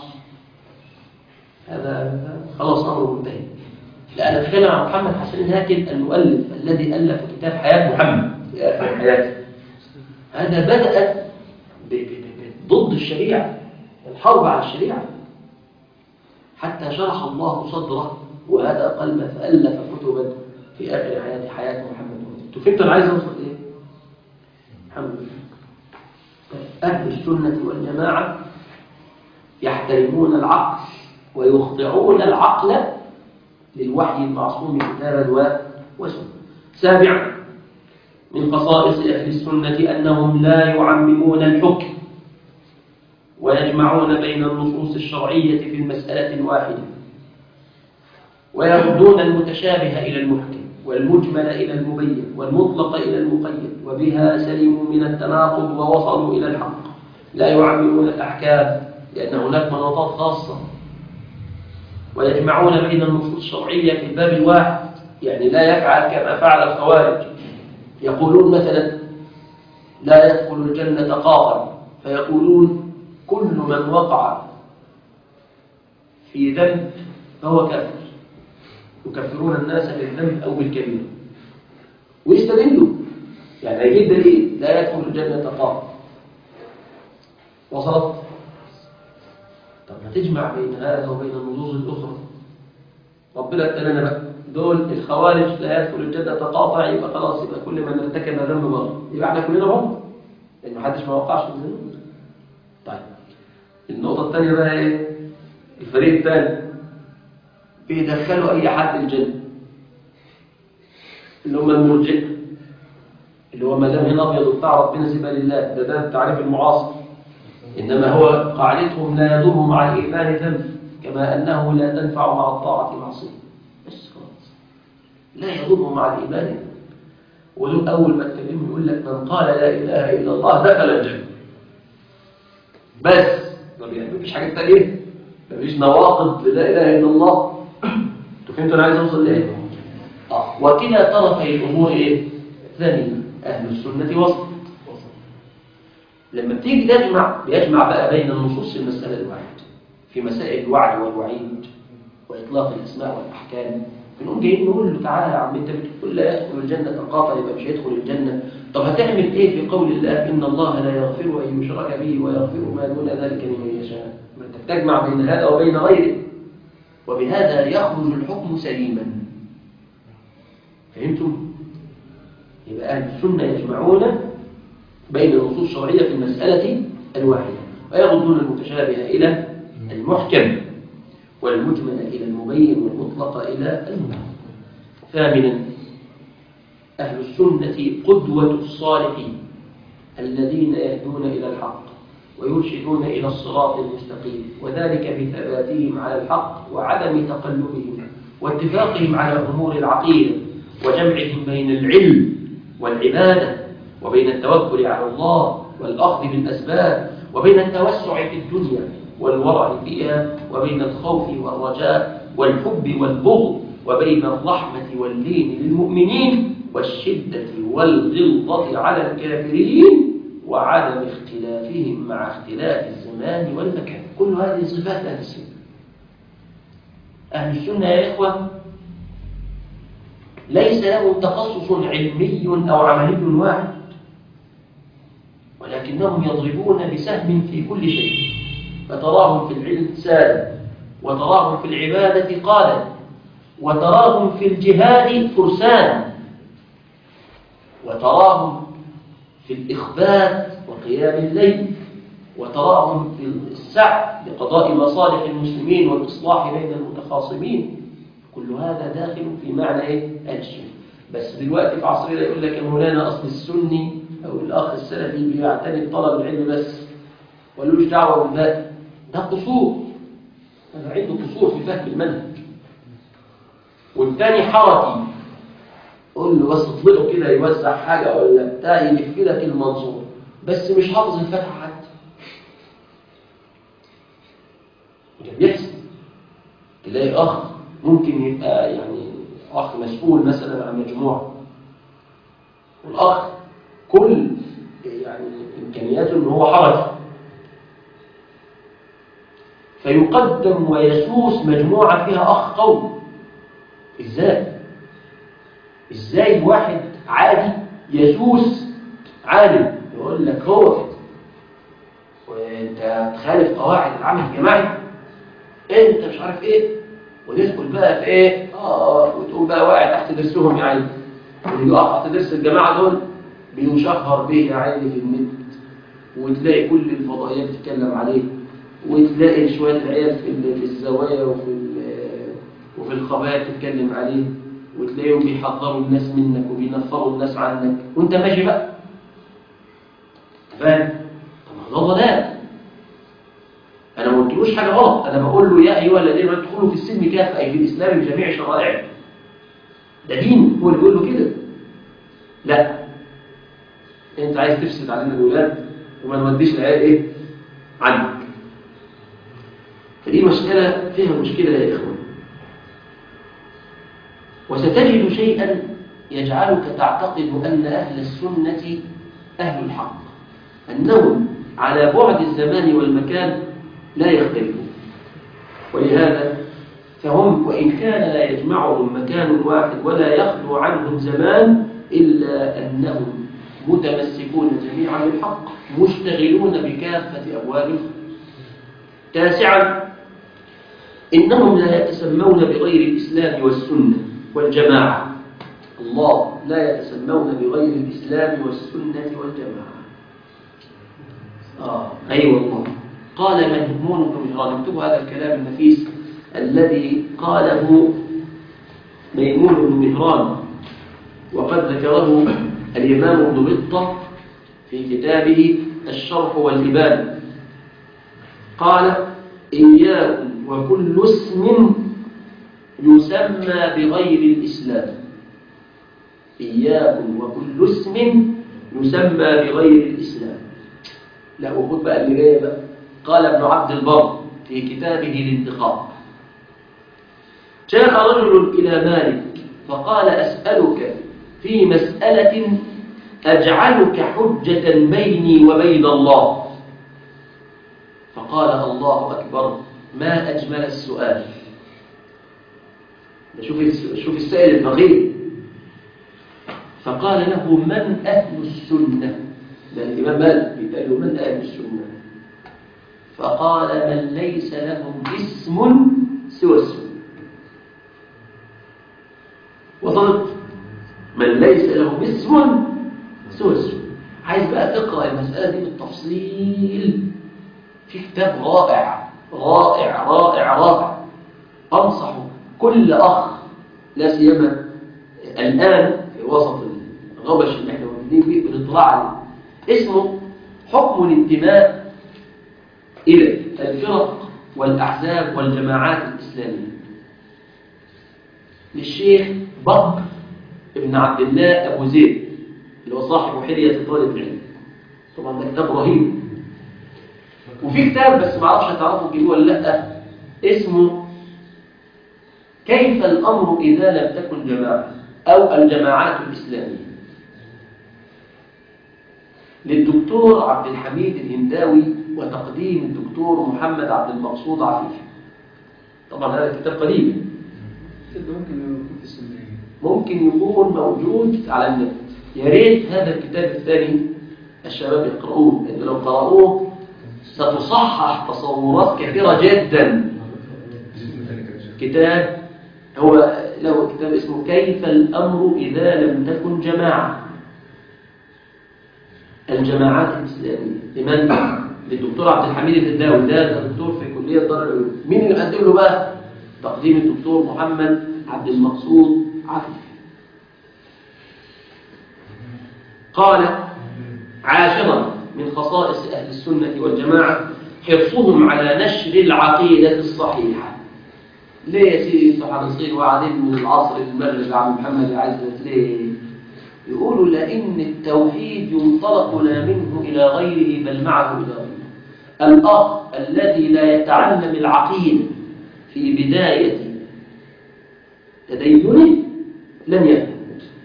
هذا خلاص أمره منتهي لا أنا أتكلم عن محمد حسن هاكل المؤلف الذي ألف كتاب حياة محمد في آخر حياته هذا بدأ ب- ب- ب- ضد الشريعة الحرب على الشريعة حتى شرح الله صدره وهذا قلبه فألف كتبا في آخر حياة حياة محمد انتوا فهمتوا أنا عايز أوصل إيه؟ الحمد لله أهل السنة والجماعة يحترمون العقل ويخضعون العقل للوحي المعصوم كتابا و- وسنة سابعا من خصائص أهل السنة أنهم لا يعممون الحكم ويجمعون بين النصوص الشرعية في المسألة الواحدة ويردون المتشابه إلى المحكم والمجمل إلى المبين والمطلق إلى المقيد وبها سلموا من التناقض ووصلوا إلى الحق لا يعممون الأحكام لأن هناك مناطات خاصة ويجمعون بين النصوص الشرعية في الباب الواحد يعني لا يفعل كما فعل الخوارج يقولون مثلا لا يدخل الجنة قاطع فيقولون كل من وقع في ذنب فهو كافر يكفرون الناس بالذنب أو بالكبيرة ويستدلوا يعني هيجيب دليل لا يدخل الجنة قاطع وصلت طب ما تجمع بين هذا وبين النصوص الأخرى ربنا ابتلانا بقى دول الخوارج لا يدخل الجنة قاطع يبقى خلاص يبقى كل من ارتكب ذنب بره يبقى احنا كلنا هم لأن محدش ما وقعش في الذنوب طيب النقطة الثانية بقى ايه الفريق الثاني بيدخلوا أي حد الجنة اللي هم المرجئة اللي هو ما دام هنا أبيض وبتاع ربنا سيبها لله ده ده التعريف المعاصر إنما هو قاعدتهم لا يضر مع الإيمان ذنب كما أنه لا تنفع مع الطاعة معصية بس خلاص لا يضر مع الإيمان ذنب ودول أول ما تكلمه يقول لك من قال لا إله إلا الله دخل الجنة بس طب يعني مفيش حاجة تانية مفيش نواقض لا إله إلا الله انتوا فهمتوا أنا عايز أوصل لإيه؟ آه وكلا طرفي الأمور إيه؟ ثاني أهل السنة وسط لما بتيجي تجمع بيجمع بقى بين النصوص في المسألة الواحدة في مسائل الوعد والوعيد وإطلاق الأسماء والأحكام بنقوم جايين نقول له تعالى يا عم انت بتقول لا يدخل الجنة قاطع يبقى مش هيدخل الجنة طب هتعمل ايه في قول الله ان الله لا يغفر ان يشرك به ويغفر ما دون ذلك لمن يشاء ما انت بتجمع بين هذا وبين غيره وبهذا يخرج الحكم سليما فهمتم؟ يبقى أهل السنة يجمعون بين النصوص الشرعية في المسألة الواحدة ويردون المتشابه إلى المحكم والمجمل إلى المبين والمطلق إلى المبين ثامنا أهل السنة قدوة الصالحين الذين يهدون إلى الحق ويرشدون إلى الصراط المستقيم وذلك بثباتهم على الحق وعدم تقلبهم واتفاقهم على أمور العقيدة وجمعهم بين العلم والعبادة وبين التوكل على الله والأخذ بالأسباب وبين التوسع في الدنيا والورع فيها وبين الخوف والرجاء والحب والبغض وبين الرحمة واللين للمؤمنين والشدة والغلظة على الكافرين وعدم اختلافهم مع اختلاف الزمان والمكان كل هذه صفات أهل السنة أهل السنة يا إخوة ليس لهم تخصص علمي أو عملي واحد ولكنهم يضربون بسهم في كل شيء فتراهم في العلم سادا وتراهم في العبادة قادا وتراهم في الجهاد فرسانا وتراهم في الإخبات وقيام الليل وتراهم في السعي لقضاء مصالح المسلمين والإصلاح بين المتخاصمين كل هذا داخل في معنى ايه الشرك بس دلوقتي في عصرنا يقول لك يا مولانا اصل السني او الاخ السلفي بيعتني بطلب العلم بس ولوش دعوه بالباقي ده قصور هذا عنده قصور في فهم المنهج والتاني حركي قول له بس اطلقه كده يوزع حاجه ولا بتاع يلف لك المنصور بس مش حافظ الفتحه حتى ده بيحصل تلاقي اخ ممكن يبقى يعني أخ مسؤول مثلا عن مجموعة والأخ كل يعني إمكانياته إن هو حرج فيقدم ويسوس مجموعة فيها أخ قوي إزاي؟ إزاي واحد عادي يسوس عالم يقول لك هو وانت تخالف قواعد العمل الجماعي انت مش عارف ايه وندخل بقى في ايه اه وتقوم بقى واقع تحت درسهم يا عيني واللي يقع تحت درس الجماعه دول بيشهر به يا عيني في النت وتلاقي كل الفضائيات بتتكلم عليه وتلاقي شويه العيال في في الزوايا وفي وفي الخبايا بتتكلم عليه وتلاقيهم بيحضروا الناس منك وبينفروا الناس عنك وانت ماشي بقى فاهم طب ما ده ضلال انا ما قلتلوش حاجه غلط انا بقول له يا ايها الذين ادخلوا في السلم كافه اي في الاسلام بجميع شرائعه ده دين هو اللي بيقول له كده لا انت عايز تفسد علينا الاولاد وما نوديش العيال ايه عنك فدي مساله فيها مشكله يا اخوان وستجد شيئا يجعلك تعتقد ان اهل السنه اهل الحق انهم على بعد الزمان والمكان لا يختلفون ولهذا فهم وإن كان لا يجمعهم مكان واحد ولا يخلو عنهم زمان إلا أنهم متمسكون جميعا بالحق مشتغلون بكافة أبواب الخير تاسعا إنهم لا يتسمون بغير الإسلام والسنة والجماعة الله لا يتسمون بغير الإسلام والسنة والجماعة آه أي أيوة والله قال مهمون بن مهران اكتبوا هذا الكلام النفيس الذي قاله ميمون بن مهران وقد ذكره الإمام ابن بطة في كتابه الشرح والإبان قال إياكم وكل اسم يسمى بغير الإسلام إياكم وكل اسم يسمى بغير الإسلام لا وخد بقى اللي جايه بقى قال ابن عبد البر في كتابه الانتقام جاء رجل إلى مالك فقال أسألك في مسألة أجعلك حجة بيني وبين الله فقال الله أكبر ما أجمل السؤال شوف شوف السائل الفقير فقال له من أهل السنة ده الإمام مالك بيقول له من أهل السنة فقال من ليس لهم اسم سوى السنة وصلت من ليس له اسم سوى السنة عايز بقى تقرأ المسألة دي بالتفصيل في كتاب رائع رائع رائع رائع أنصح كل أخ لا سيما الآن في وسط الغبش اللي احنا موجودين فيه بالاطلاع عليه اسمه حكم الانتماء إلى الفرق والأحزاب والجماعات الإسلامية للشيخ بكر ابن عبد الله أبو زيد اللي هو صاحب حلية طالب العلم طبعا ده كتاب رهيب وفي كتاب بس ما اعرفش هتعرفوا تجيبوه ولا لا اسمه كيف الأمر إذا لم تكن جماعة أو الجماعات الإسلامية للدكتور عبد الحميد الهنداوي وتقديم الدكتور محمد عبد المقصود عفيف طبعا هذا الكتاب قديم ممكن يكون في السنين ممكن يكون موجود على النت يا ريت هذا الكتاب الثاني الشباب يقرؤوه لأن لو قرأوه ستصحح تصورات كثيرة جدا كتاب هو له كتاب اسمه كيف الأمر إذا لم تكن جماعة الجماعات الإسلامية لمن؟ للدكتور عبد الحميد الهداوي ده ده دكتور في كلية دار العلوم مين اللي مقدم له بقى؟ تقديم الدكتور محمد عبد المقصود عفيف قال عاشرا من خصائص أهل السنة والجماعة حرصهم على نشر العقيدة الصحيحة ليه يا سيدي انتوا حريصين وقاعدين من العصر للمغرب يا عم محمد يا عزت ليه؟ يقولوا لأن التوحيد ينطلق لا منه إلى غيره بل معه إلى غيره الأخ الذي لا يتعلم العقيدة في بداية تدينه لن يفهم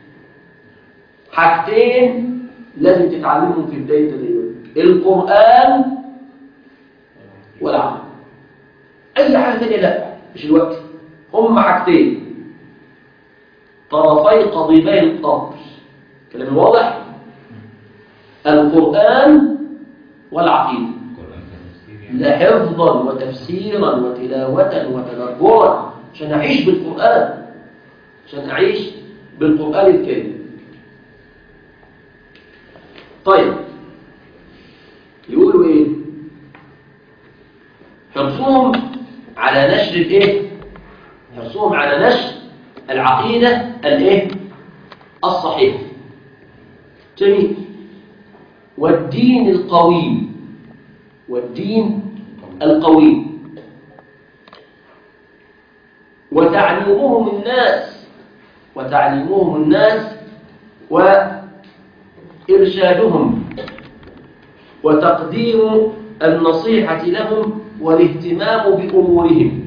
حاجتين لازم تتعلمهم في بداية تدينك القرآن والعمل أي حاجة ثانية لا مش الوقت هم حاجتين طرفي قضيبي القبر كلام واضح القرآن والعقيدة لا حفظا وتفسيرا وتلاوة وتدبرا عشان أعيش بالقرآن عشان أعيش بالقرآن الكريم طيب يقولوا إيه حرصهم على نشر الإيه حرصهم على نشر العقيدة الإيه الصحيح جميل والدين القويم والدين القويم وتعليمهم الناس وتعليمهم الناس وإرشادهم وتقديم النصيحة لهم والاهتمام بأمورهم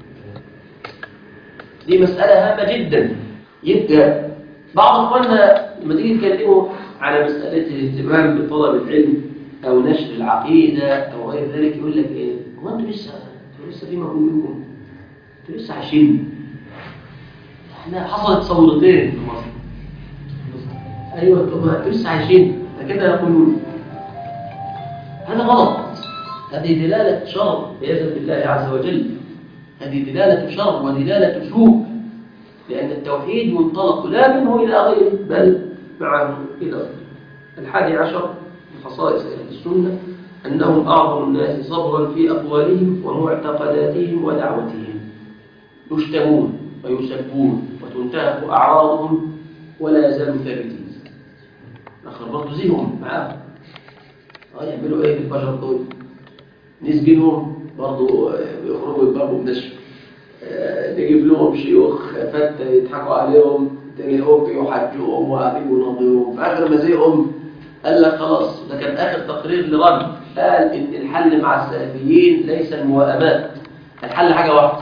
دي مسألة هامة جدا يبقى بعض اخواننا لما تيجي يتكلموا على مسألة الاهتمام بطلب العلم أو نشر العقيدة أو غير ذلك يقول لك إيه هو أنتوا لسه أنتوا لسه في مقولكم أنتوا لسه عايشين احنا حصلت ثورتين في مصر أيوة أنتوا ما- أنتوا لسه عايشين فكده يقولون هذا غلط هذه دلالة شر بإذن بالله عز وجل هذه دلالة شر ودلالة سوء لأن التوحيد ينطلق لا منه إلى غيره بل معه إلى غيره الحادي عشر من خصائص أهل السنة أنهم أعظم الناس صبرا في أقوالهم ومعتقداتهم ودعوتهم يشتمون ويسبون وتنتهك أعراضهم ولا يزالوا ثابتين آخر برضه زيهم معاهم اه يعملوا ايه في البشر دول نسجنهم برضه بيخرجوا يضربوا بنشف آه، نجيب لهم شيوخ فتة يضحكوا عليهم تلاقيهم يحجوهم وقاعدين يناظرهم في اخر مزيهم قال لك خلاص ده كان اخر تقرير لرد قال ان الحل مع السلفيين ليس الموائمات الحل حاجه واحده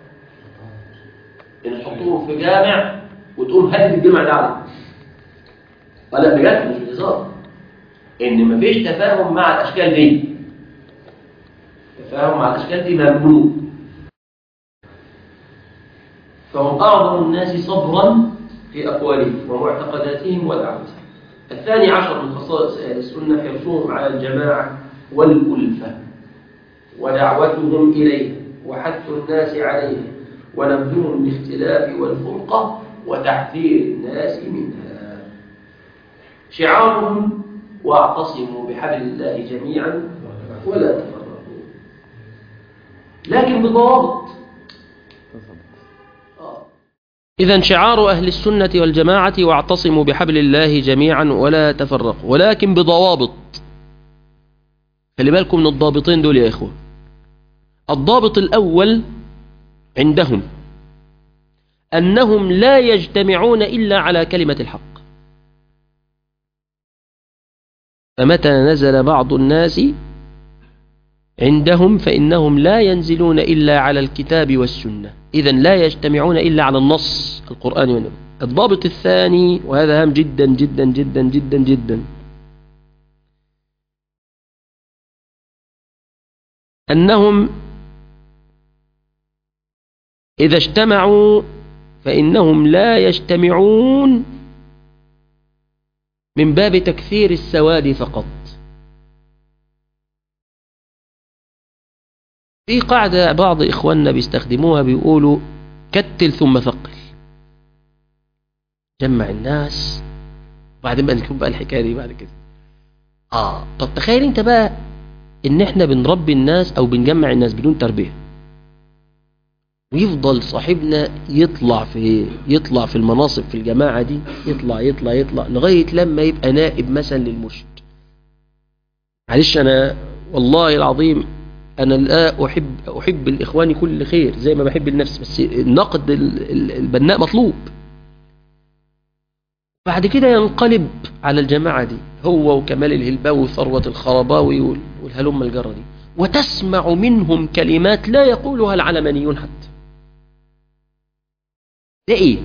ان تحطوهم في جامع وتقوم هدد الجامع ده عليهم قال لا بجد مش بهزار ان مفيش تفاهم مع الاشكال دي تفاهم مع الاشكال دي ممنوع فهم أعظم الناس صبرا في أقوالهم ومعتقداتهم ودعوتهم الثاني عشر من خصائص أهل السنة حرصهم على الجماعة والألفة ودعوتهم إليه وحث الناس عليه ونبذهم الاختلاف والفرقة وتحذير الناس منها شعارهم واعتصموا بحبل الله جميعا ولا تفرقوا لكن بضوابط آه. إذا شعار أهل السنة والجماعة واعتصموا بحبل الله جميعا ولا تفرقوا ولكن بضوابط خلي بالكم من الضابطين دول يا إخوة الضابط الأول عندهم أنهم لا يجتمعون إلا على كلمة الحق فمتى نزل بعض الناس عندهم فإنهم لا ينزلون إلا على الكتاب والسنة إذا لا يجتمعون إلا على النص القرآن والنبي الضابط الثاني وهذا هام جدا جدا جدا جدا جدا أنهم إذا اجتمعوا فإنهم لا يجتمعون من باب تكثير السواد فقط في قاعدة بعض إخواننا بيستخدموها بيقولوا كتل ثم ثقل جمع الناس وبعدين بقى نشوف بقى الحكاية دي بعد كده آه طب تخيل انت بقى ان احنا بنربي الناس او بنجمع الناس بدون تربية ويفضل صاحبنا يطلع في يطلع في المناصب في الجماعة دي يطلع يطلع يطلع لغاية لما يبقى نائب مثلا للمرشد معلش انا والله العظيم انا لا احب احب الاخوان كل خير زي ما بحب النفس بس النقد ال- ال- البناء مطلوب بعد كده ينقلب على الجماعة دي هو وكمال الهلباوي وثروة الخرباوي وال- والهلم الجرة دي وتسمع منهم كلمات لا يقولها العلمانيون حتى ده ايه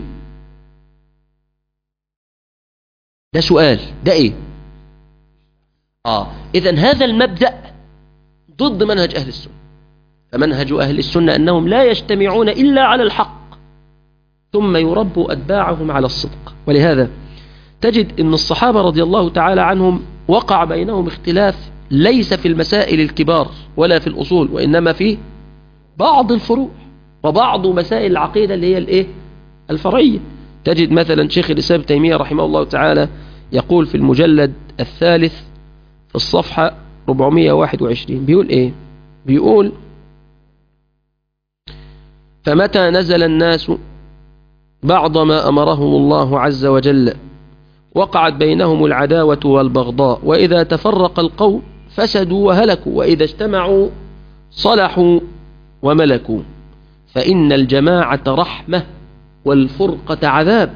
ده سؤال ده ايه اه اذا هذا المبدأ ضد منهج اهل السنة فمنهج اهل السنة انهم لا يجتمعون الا على الحق ثم يربوا اتباعهم على الصدق ولهذا تجد ان الصحابة رضي الله تعالى عنهم وقع بينهم اختلاف ليس في المسائل الكبار ولا في الاصول وانما في بعض الفروع وبعض مسائل العقيدة اللي هي الايه الفرعية تجد مثلا شيخ الإسلام ابن تيمية رحمه الله تعالى يقول في المجلد الثالث في الصفحة 421 بيقول ايه بيقول فمتى نزل الناس بعض ما أمرهم الله عز وجل وقعت بينهم العداوة والبغضاء وإذا تفرق القوم فسدوا وهلكوا وإذا اجتمعوا صلحوا وملكوا فإن الجماعة رحمة والفرقة عذاب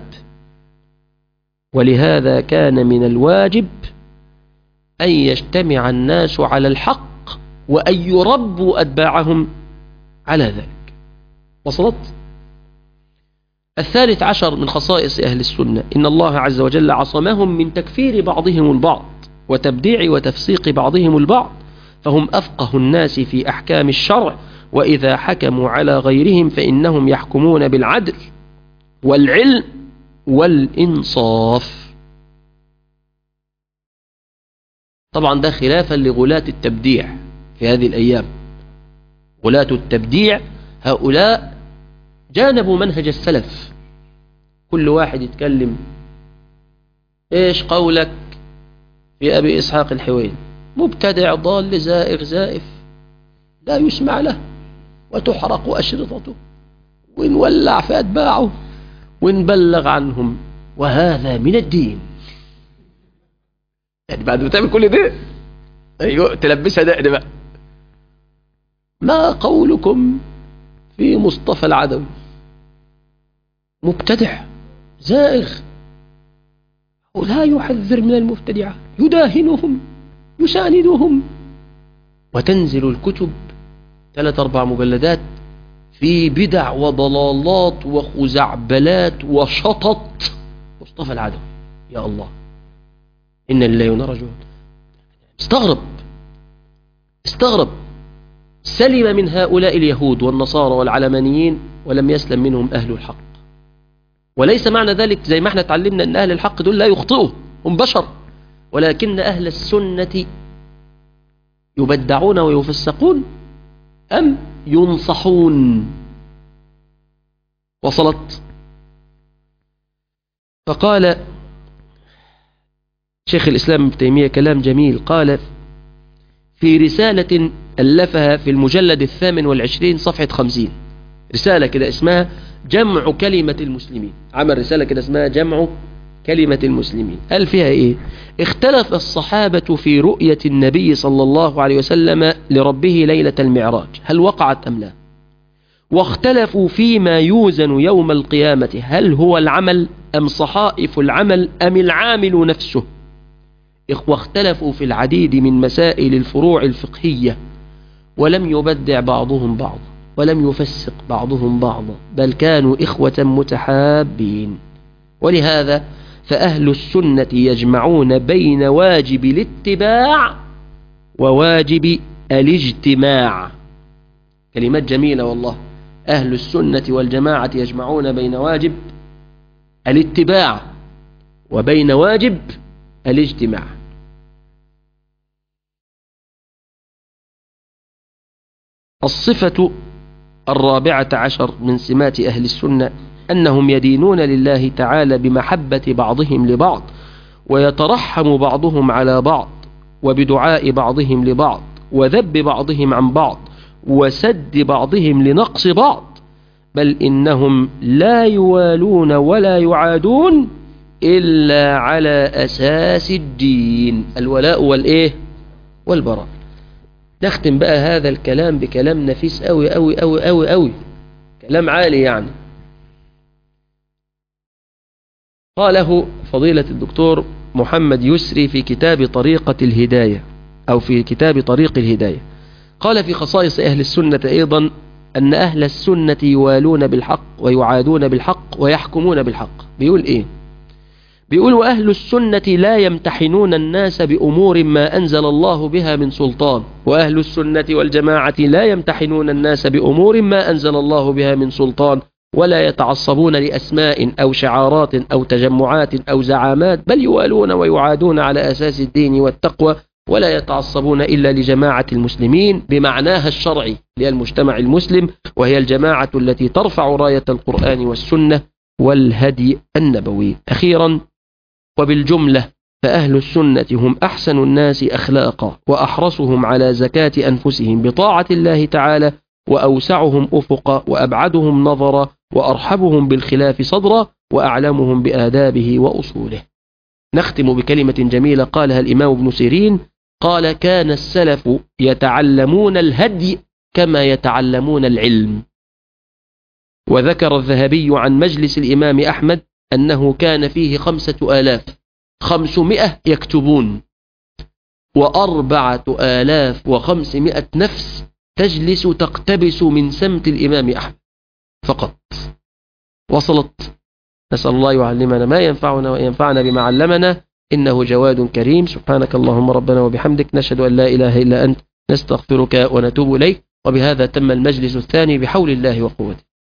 ولهذا كان من الواجب أن يجتمع الناس على الحق وأن يربوا أتباعهم على ذلك وصلت الثالث عشر من خصائص أهل السنة إن الله عز وجل عصمهم من تكفير بعضهم البعض وتبديع وتفسيق بعضهم البعض فهم أفقه الناس في أحكام الشرع وإذا حكموا على غيرهم فإنهم يحكمون بالعدل والعلم والإنصاف طبعا ده خلافا لغلاة التبديع في هذه الأيام غلاة التبديع هؤلاء جانبوا منهج السلف كل واحد يتكلم ايش قولك في أبي إسحاق الحوين مبتدع ضال زائغ زائف لا يسمع له وتحرق أشرطته ونولع في أتباعه ونبلغ عنهم وهذا من الدين يعني بعد ما تعمل كل ده ايوه تلبسها دقن بقى ما قولكم في مصطفى العدوي مبتدع زائغ ولا يحذر من المبتدعة يداهنهم يساندهم وتنزل الكتب ثلاث أربع مجلدات في بدع وضلالات وخزعبلات وشطط مصطفى العدوي يا الله إن لله ونرجو استغرب استغرب سلم من هؤلاء اليهود والنصارى والعلمانيين ولم يسلم منهم أهل الحق وليس معنى ذلك زي ما احنا اتعلمنا أن أهل الحق دول لا يخطئوا هم بشر ولكن أهل السنة يبدعون ويفسقون أم ينصحون وصلت فقال شيخ الإسلام ابن تيمية كلام جميل قال في رسالة ألفها في المجلد الثامن والعشرين صفحة خمسين رسالة كده اسمها جمع كلمة المسلمين عمل رسالة كده اسمها جمع كلمة المسلمين قال فيها ايه اختلف الصحابة في رؤية النبي صلى الله عليه وسلم لربه ليلة المعراج هل وقعت أم لا واختلفوا فيما يوزن يوم القيامة هل هو العمل أم صحائف العمل أم العامل نفسه واختلفوا في العديد من مسائل الفروع الفقهية ولم يبدع بعضهم بعضا ولم يفسق بعضهم بعضا بل كانوا إخوة متحابين ولهذا فأهل السنة يجمعون بين واجب الاتباع وواجب الاجتماع كلمات جميلة والله أهل السنة والجماعة يجمعون بين واجب الاتباع وبين واجب الاجتماع الصفة الرابعة عشر من سمات أهل السنة أنهم يدينون لله تعالى بمحبة بعضهم لبعض ويترحم بعضهم على بعض وبدعاء بعضهم لبعض وذب بعضهم عن بعض وسد بعضهم لنقص بعض بل إنهم لا يوالون ولا يعادون إلا على أساس الدين الولاء والإيه والبراء نختم بقى هذا الكلام بكلام نفيس أوي أوي أوي أوي أوي كلام عالي يعني قاله فضيلة الدكتور محمد يسري في كتاب طريقة الهداية أو في كتاب طريق الهداية قال في خصائص أهل السنة أيضا أن أهل السنة يوالون بالحق ويعادون بالحق ويحكمون بالحق بيقول إيه بيقول وأهل السنة لا يمتحنون الناس بأمور ما أنزل الله بها من سلطان وأهل السنة والجماعة لا يمتحنون الناس بأمور ما أنزل الله بها من سلطان ولا يتعصبون لأسماء أو شعارات أو تجمعات أو زعامات بل يوالون ويعادون على أساس الدين والتقوى ولا يتعصبون إلا لجماعة المسلمين بمعناها الشرعي للمجتمع المسلم وهي الجماعة التي ترفع راية القرآن والسنة والهدي النبوي أخيرا وبالجملة فأهل السنة هم أحسن الناس أخلاقا وأحرصهم على زكاة أنفسهم بطاعة الله تعالى وأوسعهم أفقا وأبعدهم نظرا وأرحبهم بالخلاف صدرا وأعلمهم بآدابه وأصوله نختم بكلمة جميلة قالها الإمام ابن سيرين قال كان السلف يتعلمون الهدي كما يتعلمون العلم وذكر الذهبي عن مجلس الإمام أحمد أنه كان فيه خمسة آلاف خمسمائة يكتبون وأربعة آلاف وخمسمائة نفس تجلس تقتبس من سمت الإمام أحمد فقط وصلت نسأل الله يعلمنا ما ينفعنا وينفعنا بما علمنا إنه جواد كريم سبحانك اللهم ربنا وبحمدك نشهد أن لا إله إلا أنت نستغفرك ونتوب إليك وبهذا تم المجلس الثاني بحول الله وقوته